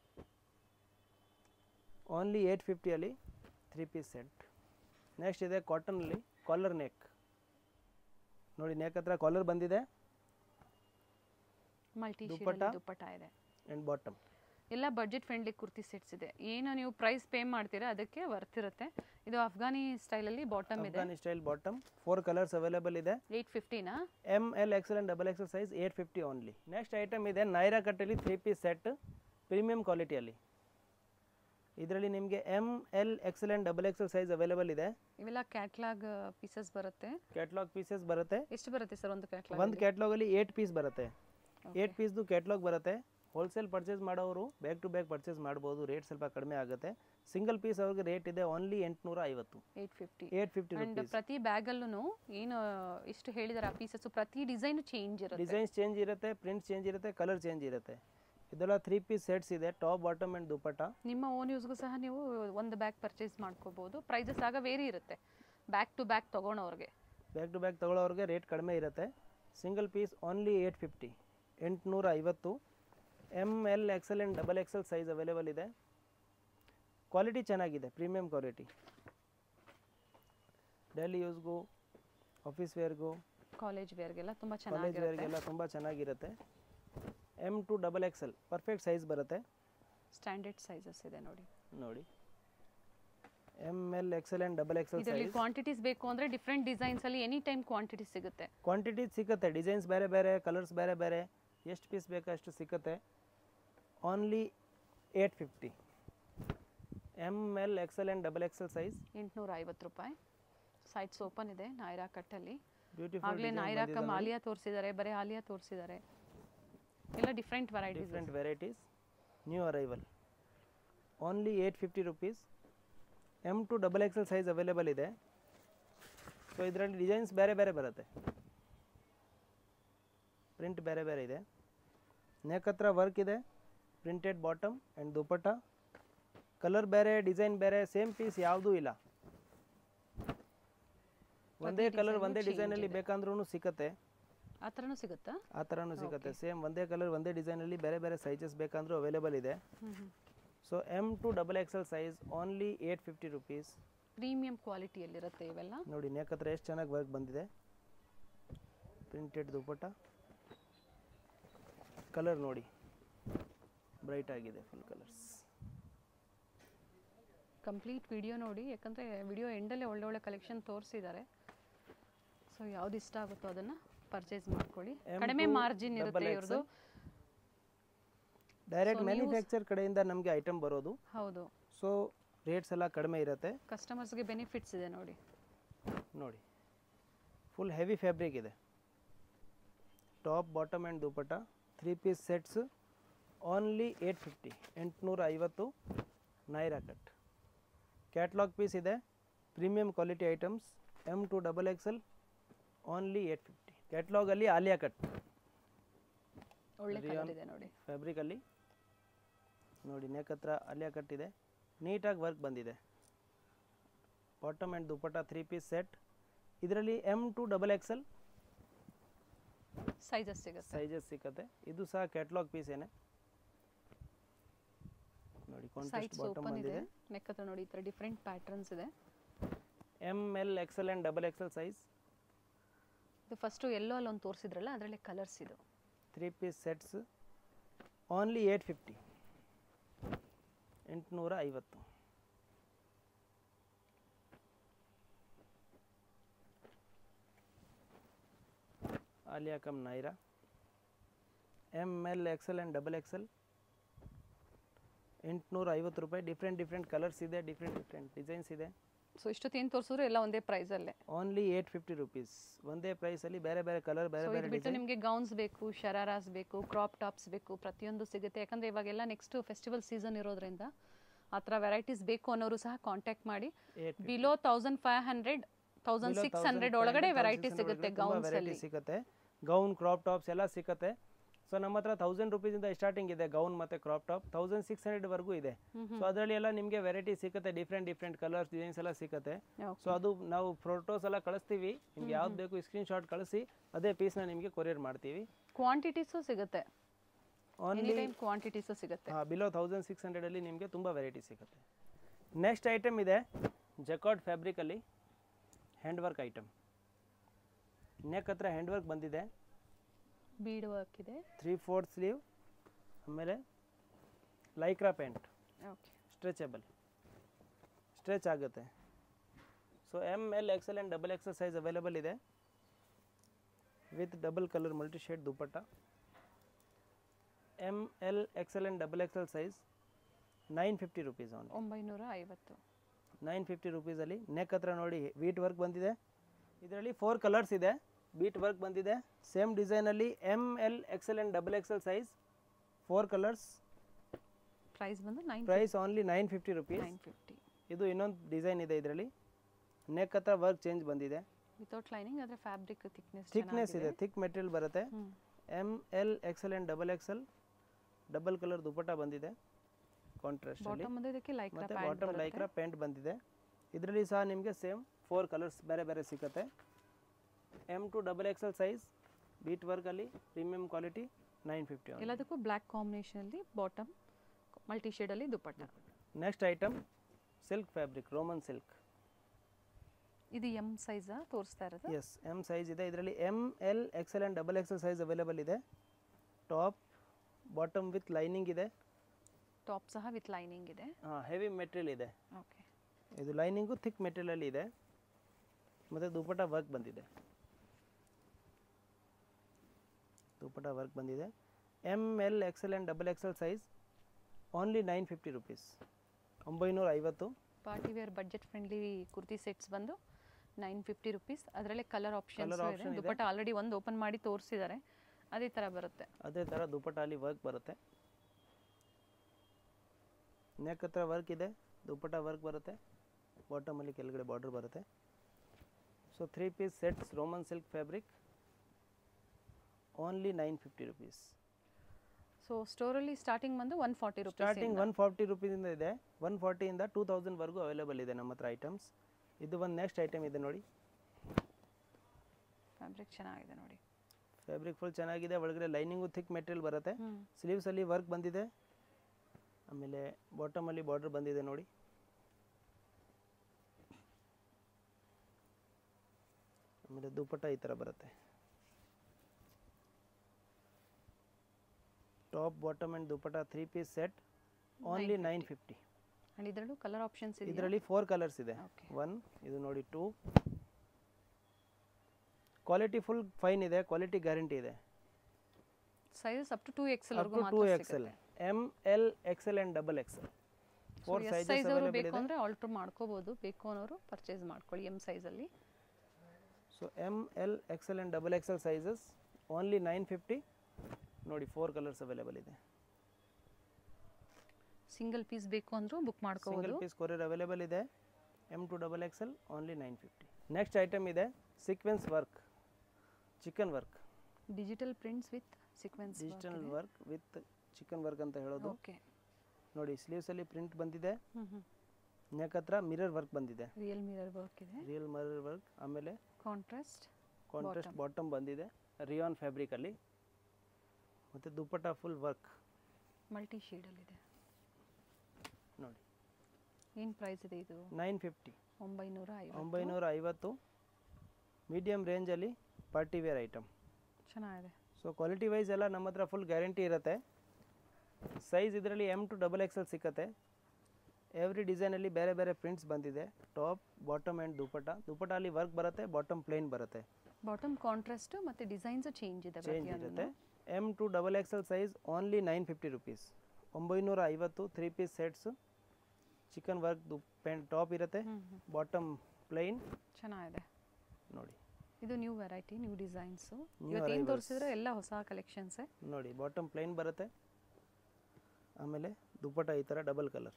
ಓನ್ಲಿ ಏಯ್ಟ್ ಫಿಫ್ಟಿಯಲ್ಲಿ ತ್ರೀ ಪೀಸ್ ಸೆಟ್ ನೆಕ್ಸ್ಟ್ ಇದೆ ಕಾಟನಲ್ಲಿ ಕಾಲರ್ ನೆಕ್ ನೋಡಿ ನೆಕ್ ಹತ್ರ ಕಾಲರ್ ಬಂದಿದೆ ಮಲ್ಟಿ ದುಪ್ಪಟ್ಟ? ದುಪ್ಪಟ್ಟ ಇದೆ ಆ್ಯಂಡ್ ಬಾಟಮ್ ಎಲ್ಲ ಬಡ್ಜೆಟ್ ಫ್ರೆಂಡ್ಲಿ ಕುರ್ತಿ ಸೆಟ್ಸ್ ಇದೆ ಏನು ನೀವು ಪ್ರೈಸ್ ಪೇ ಮಾಡ್ತೀರಾ ಅದಕ್ಕೆ ವರ್ತ್ ಇರುತ್ತೆ ಇದು ಅಫ್ಘಾನಿ ಸ್ಟೈಲಲ್ಲಿ ಬಾಟಮ್ ಇದೆ Afghani style bottom four colours available ಇದೆ ಏಯ್ಟ್ ಫಿಫ್ಟಿನಾ M L XL and double XL size eight fifty only next item ಇದೆ ನೈರಾ ಕಟ್ಟಲ್ಲಿ ತ್ರೀ ಪೀಸ್ ಸೆಟ್ ಪ್ರೀಮಿಯಂ ಕ್ವಾಲಿಟಿಯಲ್ಲಿ ಇದರಲ್ಲಿ ನಿಮಗೆ M L XL and double XL size available ಇದೆ ಇವೆಲ್ಲ ಕ್ಯಾಟ್ಲಾಗ್ ಪೀಸಸ್ ಬರುತ್ತೆ ಕ್ಯಾಟ್ಲಾಗ್ ಪೀಸಸ್ ಬರುತ್ತೆ ಎಷ್ಟು ಬರುತ್ತೆ ಸರ್ ಒಂದು ಕ್ಯಾಟ್ಲಾಗ್ ಒಂದು ಕ್ಯಾಟ್ಲಾಗಲ್ಲಿ ಏಟ್ ಪೀಸ್ ಬರುತ್ತೆ ಏಟ್ ಪೀಸ್ದು ಕ್ಯಾಟ್ಲಾಗ್ ಬರುತ್ತೆ ಹೋಲ್ಸೇಲ್ ಪರ್ಚೇಸ್ ಮಾಡೋರು ಬ್ಯಾಕ್ ಟು ಬ್ಯಾಕ್ ಪರ್ಚೇಸ್ ಮಾಡ್ಬೋದು ರೇಟ್ ಸ್ವಲ್ಪ ಕಡಿಮೆ ಆಗುತ್ತೆ ಸಿಂಗಲ್ ಪೀಸ್ ಅವ್ರಿಗೆ ರೇಟ್ ಇದೆ ಓನ್ಲಿ ಎಂಟುನೂರ ಐವತ್ತು eight fifty eight fifty and rupees ಪ್ರತಿ ಬ್ಯಾಗಲ್ಲೂ ಏನು ಇಷ್ಟು ಹೇಳಿದಾರೆ ಆ ಪೀಸಸ್ ಪ್ರತಿ ಡಿಸೈನ್ ಚೇಂಜ್ ಇರುತ್ತೆ ಡಿಸೈನ್ಸ್ ಚೇಂಜ್ ಇರುತ್ತೆ ಪ್ರಿಂಟ್ ಚೇಂಜ್ ಇರುತ್ತೆ ಕಲರ್ ಚೇಂಜ್ ಇರುತ್ತೆ ಇದೆಲ್ಲ ತ್ರೀ ಪೀಸ್ ಸೆಟ್ಸ್ ಇದೆ ಟಾಪ್ ಬಾಟಮ್ ಆ್ಯಂಡ್ ದುಪಟ್ಟ ನಿಮ್ಮ ಓನ್ ಯೂಸ್ಗೂ ಸಹ ನೀವು ಒಂದು ಬ್ಯಾಗ್ ಪರ್ಚೇಸ್ ಮಾಡ್ಕೋಬಹುದು ಪ್ರೈಸಸ್ ಆಗ ವೇರಿ ಇರುತ್ತೆ ಬ್ಯಾಕ್ ಟು ಬ್ಯಾಕ್ ತೊಗೊಳೋರ್ಗೆ ಬ್ಯಾಕ್ ಟು ಬ್ಯಾಕ್ ತಗೊಳ್ಳೋರಿಗೆ ರೇಟ್ ಕಡಿಮೆ ಇರುತ್ತೆ single piece only eight fifty ಎಂಟುನೂರ ಐವತ್ತು M L XL and double XL size available ಇದೆ ಕ್ವಾಲಿಟಿ ಚೆನ್ನಾಗಿದೆ ಪ್ರೀಮಿಯಂ ಕ್ವಾಲಿಟಿ ಡೈಲಿ ಯೂಸ್ಗೂ ಆಫೀಸ್ ವೇರ್ಗೂ ಕಾಲೇಜ್ ವೇರ್ಗೆಲ್ಲ ತುಂಬ ಕಾಲೇಜ್ ಚೆನ್ನಾಗಿರುತ್ತೆ ವೇರ್ಗೆಲ್ಲ ತುಂಬ ಚೆನ್ನಾಗಿರುತ್ತೆ M to double XL perfect size ಬರುತ್ತೆ ಸ್ಟ್ಯಾಂಡರ್ಡ್ ಸೈಜಸ್ ಇದೆ ನೋಡಿ ನೋಡಿ M L XL and double XL ಇದರಲ್ಲಿ ಸೈಜ್ ಕ್ವಾಂಟಿಟೀಸ್ ಬೇಕು ಅಂದ್ರೆ ಡಿಫ್ರೆಂಟ್ ಡಿಸೈನ್ಸ್ ಅಲ್ಲಿ ಎನಿ ಟೈಮ್ ಕ್ವಾಂಟಿಟಿ ಸಿಗುತ್ತೆ ಕ್ವಾಂಟಿಟಿ ಸಿಗುತ್ತೆ ಡಿಸೈನ್ಸ್ ಬೇರೆ ಬೇರೆ ಕಲರ್ಸ್ ಬೇರೆ ಬೇರೆ ಎಷ್ಟು ಪೀಸ್ ಬೇಕೋ ಅಷ್ಟು ಸಿಗುತ್ತೆ only eight fifty M L XL and double XL size ಎಂಟುನೂರ ಐವತ್ತು ರೂಪಾಯಿ ಸೈಡ್ಸ್ ಓಪನ್ ಇದೆ ನಾಯ್ರಾ ಕಟ್ಟಲ್ಲಿ ಬ್ಯೂಟಿಫುಲ್ ಆಗಲೇ ನಾಯ್ರಾ ಕಮ್ ಆಲಿಯಾ ತೋರಿಸಿದ್ದಾರೆ ಬರೀ ಆಲಿಯಾ ತೋರಿಸಿದ್ದಾರೆ ಎಲ್ಲ different varieties different varieties new arrival only eight fifty rupees M to double XL size available ಇದೆ ಸೊ ಇದರಲ್ಲಿ ಡಿಸೈನ್ಸ್ ಬೇರೆ ಬೇರೆ ಬರುತ್ತೆ ಪ್ರಿಂಟ್ ಬೇರೆ ಬೇರೆ ಇದೆ ನೆಕ್ ಹತ್ರ ವರ್ಕ್ ಇದೆ printed bottom and dupatta colour ಬೇರೆ ಡಿಸೈನ್ ಬೇರೆ ಸೇಮ್ ಪೀಸ್ ಯಾವುದೂ ಇಲ್ಲ ಒಂದೇ ಕಲರ್ design ಒಂದೇ change ಡಿಸೈನಲ್ಲಿ ಇದೆ. ಬೇಕಂದ್ರೂ ಸಿಕ್ಕತ್ತೆ ಆ ಥರನೂ ಸಿಗುತ್ತಾ ಆ ಥರನೂ ಸಿಗುತ್ತೆ ಸೇಮ್ ಒಂದೇ ಕಲರ್ ಒಂದೇ ಡಿಸೈನಲ್ಲಿ ಬೇರೆ ಬೇರೆ ಸೈಜಸ್ ಬೇಕಂದ್ರೂ ಅವೈಲೇಬಲ್ ಇದೆ so M to double XL size only eight fifty rupees premium ಕ್ವಾಲಿಟಿಯಲ್ಲಿರುತ್ತೆ ಇವೆಲ್ಲ ನೋಡಿ ನೆಕ್ ಹತ್ರ ಎಷ್ಟು ಚೆನ್ನಾಗಿ ವರ್ಕ್ ಬಂದಿದೆ ಪ್ರಿಂಟೆಡ್ ದುಪಟ್ಟ ಕಲರ್ ನೋಡಿ ಬ್ರೈಟ್ ಆಗಿದೆ ಫುಲ್ ಕಲರ್ಸ್ ಕಂಪ್ಲೀಟ್ ವಿಡಿಯೋ ನೋಡಿ ಯಾಕಂದರೆ ವಿಡಿಯೋ ಎಂಡಲ್ಲೇ ಒಳ್ಳೆ ಒಳ್ಳೆ ಕಲೆಕ್ಷನ್ ತೋರಿಸಿದ್ದಾರೆ ಸೊ ಯಾವ್ದು ಇಷ್ಟ ಆಗುತ್ತೋ ಅದನ್ನು ಪರ್ಚೇಸ್ ಮಾಡ್ಕೊಳ್ಳಿ M ಕಡಿಮೆ to ಮಾರ್ಜಿನ್ ಇರುತ್ತೆ double ಇವ್ರದ್ದು ಡೈರೆಕ್ಟ್ ಮ್ಯಾನುಫ್ಯಾಕ್ಚರ್ ಕಡೆಯಿಂದ ನಮಗೆ ಐಟಮ್ ಬರೋದು ಹೌದು ಸೊ ರೇಟ್ಸ್ ಎಲ್ಲ ಕಡಿಮೆ ಇರುತ್ತೆ ಕಸ್ಟಮರ್ಸ್ಗೆ ಬೆನಿಫಿಟ್ಸ್ ಇದೆ ನೋಡಿ ನೋಡಿ ಫುಲ್ ಹೆವಿ ಫ್ಯಾಬ್ರಿಕ್ ಇದೆ top bottom and dupatta three piece sets only eight fifty ಎಂಟುನೂರ ಐವತ್ತು ನೈರಾ ಕಟ್ ಕ್ಯಾಟ್ಲಾಗ್ ಪೀಸ್ ಇದೆ premium quality items M to double XL only eight fifty ಕ್ಯಾಟ್ಲಾಗಲ್ಲಿ ಆಲಿಯಾ ಕಟ್ ಒಳ್ಳೆ Rayon. ಕಲರ್ ಇದೆ ನೋಡಿ ಫ್ಯಾಬ್ರಿಕಲ್ಲಿ ನೋಡಿ ನೆಕ್ ಹತ್ರ ಆಲಿಯಾ ಕಟ್ ಇದೆ ನೀಟಾಗಿ ವರ್ಕ್ ಬಂದಿದೆ bottom and dupatta three piece set ಇದರಲ್ಲಿ M to double XL sizes ಸಿಗುತ್ತೆ ಸೈಜಸ್ ಸಿಕ್ಕತ್ತೆ ಇದು ಸಹ ಕ್ಯಾಟ್ಲಾಗ್ ಪೀಸ್ ಏನೆ ನೋಡಿ ಕಾಂಟ್ರಾಸ್ಟ್ ಸೈಡ್ಸ್ ಬಾಟಮ್ ಓಪನ್ ಇದೆ ಬಂದಿದೆ ನೆಕ್ ಹತ್ರ ನೋಡಿ ಈ ಥರ ಡಿಫ್ರೆಂಟ್ ಪ್ಯಾಟರ್ನ್ಸ್ ಇದೆ M L XL and double XL size ಇದು ಫಸ್ಟು ಎಲ್ಲೋ ಅಲ್ಲಿ ಒಂದು ತೋರಿಸಿದ್ರಲ್ಲ ಅದರಲ್ಲಿ ಕಲರ್ಸ್ ಇದು three piece sets only eight fifty ಎಂಟುನೂರ ಐವತ್ತು Alia cum Naira M L XL and double XL ಎಂಟುನೂರ ಐವತ್ತು ರೂಪಾಯಿ ಡಿಫ್ರೆಂಟ್ ಡಿಫ್ರೆಂಟ್ ಕಲರ್ಸ್ ಇದೆ ಡಿಫ್ರೆಂಟ್ ಡಿಫ್ರೆಂಟ್ ಡಿಸೈನ್ಸ್ ಇದೆ ಸೊ ಇಷ್ಟೊತ್ತು ಏನು ತೋರಿಸಿದ್ರು ಎಲ್ಲ ಒಂದೇ ಪ್ರೈಸಲ್ಲೇ ಓನ್ಲಿ ಏಟ್ ಫಿಫ್ಟಿ ರುಪೀಸ್ ಒಂದೇ ಪ್ರೈಸಲ್ಲಿ ಬೇರೆ ಬೇರೆ ಕಲರ್ ಬೇರೆ ಸೊ ಬೇರೆ ಇದು ಬಿಟ್ಟು ಡಿಸೈನ್ ನಿಮಗೆ ಗೌನ್ಸ್ ಬೇಕು ಶರಾರಾಸ್ ಬೇಕು ಕ್ರಾಪ್ ಟಾಪ್ಸ್ ಬೇಕು ಪ್ರತಿಯೊಂದು ಸಿಗುತ್ತೆ ಯಾಕಂದರೆ ಇವಾಗೆಲ್ಲ ನೆಕ್ಸ್ಟ್ ಫೆಸ್ಟಿವಲ್ ಸೀಸನ್ ಇರೋದ್ರಿಂದ ಆ ಥರ ವೆರೈಟೀಸ್ ಬೇಕು ಅನ್ನೋರು ಸಹ ಕಾಂಟ್ಯಾಕ್ಟ್ ಮಾಡಿ at below thousand five hundred thousand six hundred ಒಳಗಡೆ ವೆರೈಟಿ ಸಿಗುತ್ತೆ ಗೌನ್ಸ್ ವೆರೈಟಿ ಅಲ್ಲಿ ಸಿಗುತ್ತೆ ಗೌನ್ ಕ್ರಾಪ್ ಟಾಪ್ಸ್ ಎಲ್ಲ ಸಿಗುತ್ತೆ ಸೊ ನಮ್ಮ ಹತ್ರ ತೌಸಂಡ್ ರುಪೀಸಿಂದ ಸ್ಟಾರ್ಟಿಂಗ್ ಇದೆ ಗೌನ್ ಮತ್ತು ಕ್ರಾಪ್ ಟಾಪ್ ತೌಸಂಡ್ ಸಿಕ್ಸ್ ಹಂಡ್ರೆಡ್ವರೆಗೂ ಇದೆ ಸೊ ಅದರಲ್ಲಿ ಎಲ್ಲ ನಿಮಗೆ ವೆರೈಟಿ ಸಿಗುತ್ತೆ ಡಿಫ್ರೆಂಟ್ ಡಿಫ್ರೆಂಟ್ ಕಲರ್ಸ್ ಡಿಸೈನ್ಸ್ ಎಲ್ಲ ಸಿಗುತ್ತೆ ಸೊ ಅದು ನಾವು ಫೋಟೋಸ್ ಎಲ್ಲ ಕಳಿಸ್ತೀವಿ ನಿಮ್ಗೆ ಯಾವ್ದು ಬೇಕು ಸ್ಕ್ರೀನ್ ಶಾಟ್ ಕಳಿಸಿ ಅದೇ ಪೀಸ್ನ ನಿಮಗೆ ಕೊರಿಯರ್ ಮಾಡ್ತೀವಿ ಕ್ವಾಂಟಿಟೀಸು ಸಿಗುತ್ತೆ ಎನಿ ಓನ್ಲಿ ಟೈಮ್ ಕ್ವಾಂಟಿಟೀಸು ಸಿಗುತ್ತೆ ಬಿಲೋ ತೌಸಂಡ್ ಸಿಕ್ಸ್ ಹಂಡ್ರೆಡಲ್ಲಿ ನಿಮಗೆ ತುಂಬ ವೆರೈಟಿ ಸಿಗುತ್ತೆ ನೆಕ್ಸ್ಟ್ ಐಟಮ್ ಇದೆ ಜಕಾರ್ಡ್ ಫ್ಯಾಬ್ರಿಕಲ್ಲಿ ಹ್ಯಾಂಡ್ ವರ್ಕ್ ಐಟಮ್ ನೆಕ್ ಹತ್ರ ಹ್ಯಾಂಡ್ ವರ್ಕ್ ಬಂದಿದೆ ಬೀಡ್ ವರ್ಕ್ ಇದೆ ತ್ರೀ ಫೋರ್ತ್ ಸ್ಲೀವ್ ಆಮೇಲೆ Lycra pant okay stretchable stretch ಆಗುತ್ತೆ so M L XL and double XL size available ಇದೆ with double colour multi shade dupatta M L XL and double XL size nine fifty rupees on ಒಂಬೈನೂರ ಐವತ್ತು nine fifty ರುಪೀಸಲ್ಲಿ neck ಹತ್ರ ನೋಡಿ wheat work ಬಂದಿದೆ ಇದರಲ್ಲಿ four colours ಇದೆ bead work ಬಂದಿದೆ same ಡಿಸೈನಲ್ಲಿ M L XL and double XL size four colours price ಬಂದು nine price only nine fifty rupees nine fifty ಇದು ಇನ್ನೊಂದು ಡಿಸೈನ್ ಇದೆ ಇದರಲ್ಲಿ ನೆಕ್ ಹತ್ರ ವರ್ಕ್ ಚೇಂಜ್ ಬಂದಿದೆ ವಿತೌಟ್ ಲೈನಿಂಗ್ ಆದರೆ ಫ್ಯಾಬ್ರಿಕ್ ಥಿಕ್ನೆಸ್ ಥಿಕ್ನೆಸ್ ಇದೆ ಥಿಕ್ ಮೆಟೀರಿಯಲ್ ಬರುತ್ತೆ ಹ್ಞೂ M L XL and double XL double colour dupatta ಬಂದಿದೆ ಕಾಂಟ್ರಾಸ್ಟ್ ಅಲ್ಲಿ ಬಾಟಮ್ ಬಂದು ಇದಕ್ಕೆ ಲೈಕ್ರಾ ಮತ್ತೆ ಪ್ಯಾಂಟ್ ಬಾಟಮ್ ಲೈಕ್ರಾ ಪ್ಯಾಂಟ್ ಬಂದಿದೆ ಇದರಲ್ಲಿ ಸಹ ನಿಮಗೆ ಸೇಮ್ ಫೋರ್ ಕಲರ್ಸ್ ಬೇರೆ ಬೇರೆ ಸಿಗುತ್ತೆ M to double XL size bead ವರ್ಕಲ್ಲಿ ಪ್ರೀಮಿಯಂ ಕ್ವಾಲಿಟಿ ನೈನ್ ಫಿಫ್ಟಿ ಎಲ್ಲದಕ್ಕೂ ಬ್ಲ್ಯಾಕ್ ಕಾಂಬಿನೇಷನಲ್ಲಿ ಬಾಟಮ್ ಮಲ್ಟಿ ಶೇಡಲ್ಲಿ dupatta next item silk fabric Roman silk ಇದು ಎಮ್ ಸೈಜಾ ತೋರಿಸ್ತಾ ಇರೋದು ಎಸ್ ಎಮ್ ಸೈಜ್ ಇದೆ ಇದರಲ್ಲಿ M L XL and double XL size available ಇದೆ ಟಾಪ್ ಬಾಟಮ್ ವಿತ್ ಲೈನಿಂಗ್ ಇದೆ ಟಾಪ್ ಸಹ ವಿತ್ ಲೈನಿಂಗ್ ಇದೆ ಹೆವಿ ಮೆಟೀರಿಯಲ್ ಇದೆ ಓಕೆ ಇದು ಲೈನಿಂಗು ಥಿಕ್ ಮೆಟೀರಿಯಲ್ ಇದೆ ಮತ್ತು ದುಪಟ್ಟ ವರ್ಕ್ ಬಂದಿದೆ ದುಪಟ್ಟ ವರ್ಕ್ ಬಂದಿದೆ M L XL and double XL size only nine fifty rupees ಒಂಬೈನೂರ ಐವತ್ತು party wear budget friendly kurti sets ಬಂದು ನೈನ್ ಫಿಫ್ಟಿ ರುಪೀಸ್ ಅದರಲ್ಲೇ ಕಲರ್ ಆಪ್ಷನ್ಸ್ Colour ಇದೆ option ಇದೆ. ದುಪ್ಪಟ್ಟ ಆಲ್ರೆಡಿ ಒಂದು ಓಪನ್ ಮಾಡಿ ತೋರಿಸಿದ್ದಾರೆ ಅದೇ ಥರ ಬರುತ್ತೆ ಅದೇ ಥರ ದುಪಟ್ಟ ಅಲ್ಲಿ ವರ್ಕ್ ಬರುತ್ತೆ ನೆಕ್ ಹತ್ರ ವರ್ಕ್ ಇದೆ ದುಪಟ್ಟ ವರ್ಕ್ ಬರುತ್ತೆ ಬಾಟಮಲ್ಲಿ ಕೆಳಗಡೆ ಬಾರ್ಡರ್ ಬರುತ್ತೆ so three piece sets Roman silk fabric only nine fifty rupees so ಸ್ಟೋರಲ್ಲಿ ಸ್ಟಾರ್ಟಿಂಗ್ ಬಂದು one forty rupees starting one forty ರುಪೀಸಿಂದ ಇದೆ ಒನ್ ಫಾರ್ಟಿಯಿಂದ ಟೂ ತೌಸಂಡ್ವರೆಗೂ ಅವೈಲೇಬಲ್ ಇದೆ ನಮ್ಮ ಹತ್ರ ಐಟಮ್ಸ್ ಇದು ಒಂದು ನೆಕ್ಸ್ಟ್ ಐಟಮ್ ಇದೆ ನೋಡಿ ಫ್ಯಾಬ್ರಿಕ್ ಚೆನ್ನಾಗಿದೆ ನೋಡಿ ಫ್ಯಾಬ್ರಿಕ್ ಫುಲ್ ಚೆನ್ನಾಗಿದೆ ಒಳಗಡೆ ಲೈನಿಂಗು ಥಿಕ್ ಮೆಟೀರಿಯಲ್ ಬರುತ್ತೆ ಹ್ಞೂ ಸ್ಲೀವ್ಸಲ್ಲಿ ವರ್ಕ್ ಬಂದಿದೆ ಆಮೇಲೆ ಬಾಟಮಲ್ಲಿ ಬಾರ್ಡರ್ ಬಂದಿದೆ ನೋಡಿ ಆಮೇಲೆ ದುಪಟ್ಟ ಈ ಥರ ಬರುತ್ತೆ top bottom and dupatta three piece set only nine fifty and ಇದರಲ್ಲೂ ಕಲರ್ ಆಪ್ಷನ್ಸ್ ಇದೆ ಇದರಲ್ಲಿ ಫೋರ್ ಕಲರ್ಸ್ ಇದೆ ಓಕೆ ಒನ್ ಇದು ನೋಡಿ ಟೂ ಕ್ವಾಲಿಟಿ ಫುಲ್ ಫೈನ್ ಇದೆ ಕ್ವಾಲಿಟಿ ಗ್ಯಾರಂಟಿ ಇದೆ sizes up to two XL up to two XL M L XL and double XL four S sizes size ಅವರು available ಬೇಕು ಇದೆ ಅಂದರೆ ಆಲ್ಟರ್ ಮಾಡ್ಕೋಬೋದು ಬೇಕು ಅನ್ನೋರು ಪರ್ಚೇಸ್ ಮಾಡ್ಕೊಳ್ಳಿ ಎಮ್ ಸೈಜಲ್ಲಿ so M L XL and double XL sizes only nine fifty ನೋಡಿ ಫೋರ್ ಕಲರ್ಸ್ ಅವೈಲೇಬಲ್ ಇದೆ ಸಿಂಗಲ್ ಪೀಸ್ ಬೇಕು ಅಂದರೂ ಬುಕ್ ಸಿಂಗಲ್ ಮಾಡ್ಕೋಬೋದು ಪೀಸ್ ಕೊರಿಯರ್ ಅವೈಲೇಬಲ್ ಇದೆ M to double XL only nine fifty next item ಇದೆ sequence work chikan work digital prints with sequins digital work with chikan work ಅಂತ ಹೇಳೋದು okay ನೋಡಿ ಸ್ಲೀವ್ಸಲ್ಲಿ print ಬಂದಿದೆ ಹ್ಞೂ ಹ್ಞೂ ನೆಕ್ ಹತ್ರ ಮಿರರ್ ವರ್ಕ್ ಬಂದಿದೆ ರಿಯಲ್ ಮಿರರ್ ವರ್ಕ್ ಇದೆ ರಿಯಲ್ ಮಿರರ್ ವರ್ಕ್ ಆಮೇಲೆ ಕಾಂಟ್ರಾಸ್ಟ್ ಕಾಂಟ್ರಾಸ್ಟ್ ಬಾಟಮ್ ಬಂದಿದೆ ರಿಯಾನ್ ಫ್ಯಾಬ್ರಿಕಲ್ಲಿ ಮತ್ತು ದುಪ್ಪಟ್ಟ ಫುಲ್ ವರ್ಕ್ ಮಲ್ಟಿ ಶೇಡಲ್ಲಿದೆ ನೋಡಿ ಏನು ಪ್ರೈಸ್ ಇದೆ ಇದು ನೈನ್ ಫಿಫ್ಟಿ ಒಂಬೈನೂರ ಐವತ್ತು ಒಂಬೈನೂರ ಐವತ್ತು ಮೀಡಿಯಮ್ ರೇಂಜಲ್ಲಿ ಪಾರ್ಟಿ ವೇರ್ ಐಟಮ್ ಚೆನ್ನಾಗಿದೆ ಸೊ ಕ್ವಾಲಿಟಿ ವೈಸ್ ಎಲ್ಲ ನಮ್ಮ ಹತ್ರ ಫುಲ್ ಗ್ಯಾರಂಟಿ ಇರುತ್ತೆ ಸೈಜ್ ಇದರಲ್ಲಿ ಎಮ್ ಟು ಡಬಲ್ ಎಕ್ಸೆಲ್ ಸಿಕ್ಕತ್ತೆ ಎವ್ರಿ ಡಿಸೈನಲ್ಲಿ ಬೇರೆ ಬೇರೆ ಪ್ರಿಂಟ್ಸ್ ಬಂದಿದೆ top bottom and dupatta dupatta ಅಲ್ಲಿ ವರ್ಕ್ ಬರುತ್ತೆ ಬಾಟಮ್ ಪ್ಲೇನ್ ಬರುತ್ತೆ ಬಾಟಮ್ ಕಾಂಟ್ರಾಸ್ಟ್ ಮತ್ತು ಡಿಸೈನ್ಸ್ ಚೇಂಜ್ ಇದೆ ಚೇಂಜ್ ಪ್ರತಿಯೊಂದು ಇರುತ್ತೆ M to double XL size only nine fifty rupees ಒಂಬೈನೂರ ಐವತ್ತು three piece sets chikan work ದು ಪೆನ್ ಟಾಪ್ ಇರುತ್ತೆ ಹ್ಞೂ ಹ್ಞೂ ಬಾಟಮ್ ಪ್ಲೈನ್ ಚೆನ್ನಾಗಿದೆ ನೋಡಿ ಇದು new variety new designs New ಇವತ್ತೇನು arrivals. ತೋರಿಸಿದ್ರೆ ಎಲ್ಲ ಹೊಸ ಕಲೆಕ್ಷನ್ಸೇ ನೋಡಿ ಬಾಟಮ್ ಪ್ಲೈನ್ ಬರುತ್ತೆ ಆಮೇಲೆ ದುಪ್ಪಟ್ಟ ಈ ಥರ ಡಬಲ್ ಕಲರ್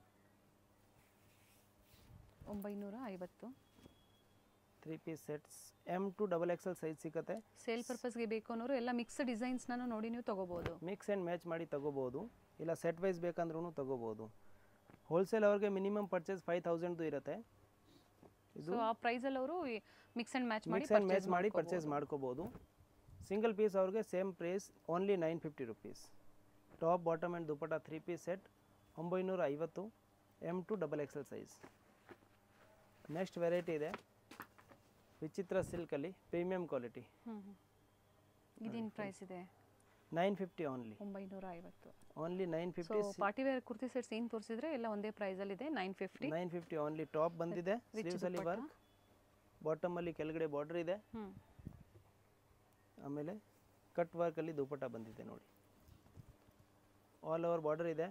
ಒಂಬೈನೂರ ಐವತ್ತು three piece sets M to double XL size ಸಿಗುತ್ತೆ ಸೇಲ್ ಪರ್ಪಸ್ಗೆ ಬೇಕು ಅನ್ನೋರು ಎಲ್ಲ ಮಿಕ್ಸ್ ಡಿಸೈನ್ಸ್ನ ನೋಡಿ ನೀವು ತೊಗೋಬೋದು ಮಿಕ್ಸ್ ಆ್ಯಂಡ್ ಮ್ಯಾಚ್ ಮಾಡಿ ತಗೋಬೋದು ಇಲ್ಲ ಸೆಟ್ ವೈಸ್ ಬೇಕಂದ್ರೂ ತಗೋಬೋದು ಹೋಲ್ಸೇಲ್ ಅವ್ರಿಗೆ ಮಿನಿಮಮ್ ಪರ್ಚೇಸ್ ಫೈವ್ ತೌಸಂಡ್ದು ಇರುತ್ತೆ ಇದು ಸೊ ಆ ಪ್ರೈಸಲ್ಲಿ ಅವರು ಮಿಕ್ಸ್ ಆ್ಯಂಡ್ ಮ್ಯಾಚ್ ಮಾಡಿ ಮಿಕ್ಸ್ ಆ್ಯಂಡ್ ಮ್ಯಾಚ್ purchase ಮಾಡಿ ಮಾಡ್ಕೋಬೋದು. ಪರ್ಚೇಸ್ ಮಾಡ್ಕೋಬೋದು ಸಿಂಗಲ್ ಪೀಸ್ ಅವ್ರಿಗೆ same price only nine fifty rupees top bottom and dupatta three piece set ಒಂಬೈನೂರ ಐವತ್ತು M to double XL size next variety ಇದೆ ವಿಚಿತ್ರ ಸಿಲ್ಕಲ್ಲಿ ಪ್ರೀಮಿಯಂ ಕ್ವಾಲಿಟಿ ಹ್ಞೂ ಹ್ಞೂ ಇದೇನು ಪ್ರೈಸ್ ಇದೆ ನೈನ್ ಫಿಫ್ಟಿ ಓನ್ಲಿ ಒಂಬೈನೂರ ಐವತ್ತು only nine so fifty party wear kurti sets ಏನು ತೋರಿಸಿದ್ರೆ ಎಲ್ಲ ಒಂದೇ ಪ್ರೈಸಲ್ಲಿ ಇದೆ nine fifty nine fifty only top ಬಂದಿದೆ Rich ಸ್ಲೀವ್ಸ್ ಅಲ್ಲಿ ದುಪ್ಪಟ್ಟ. ವರ್ಕ್ ಬಾಟಮಲ್ಲಿ ಕೆಳಗಡೆ ಬಾರ್ಡರ್ ಇದೆ ಹ್ಞೂ ಆಮೇಲೆ ಕಟ್ ವರ್ಕಲ್ಲಿ ದುಪ್ಪಟ್ಟ ಬಂದಿದೆ ನೋಡಿ ಆಲ್ ಓವರ್ ಬಾರ್ಡರ್ ಇದೆ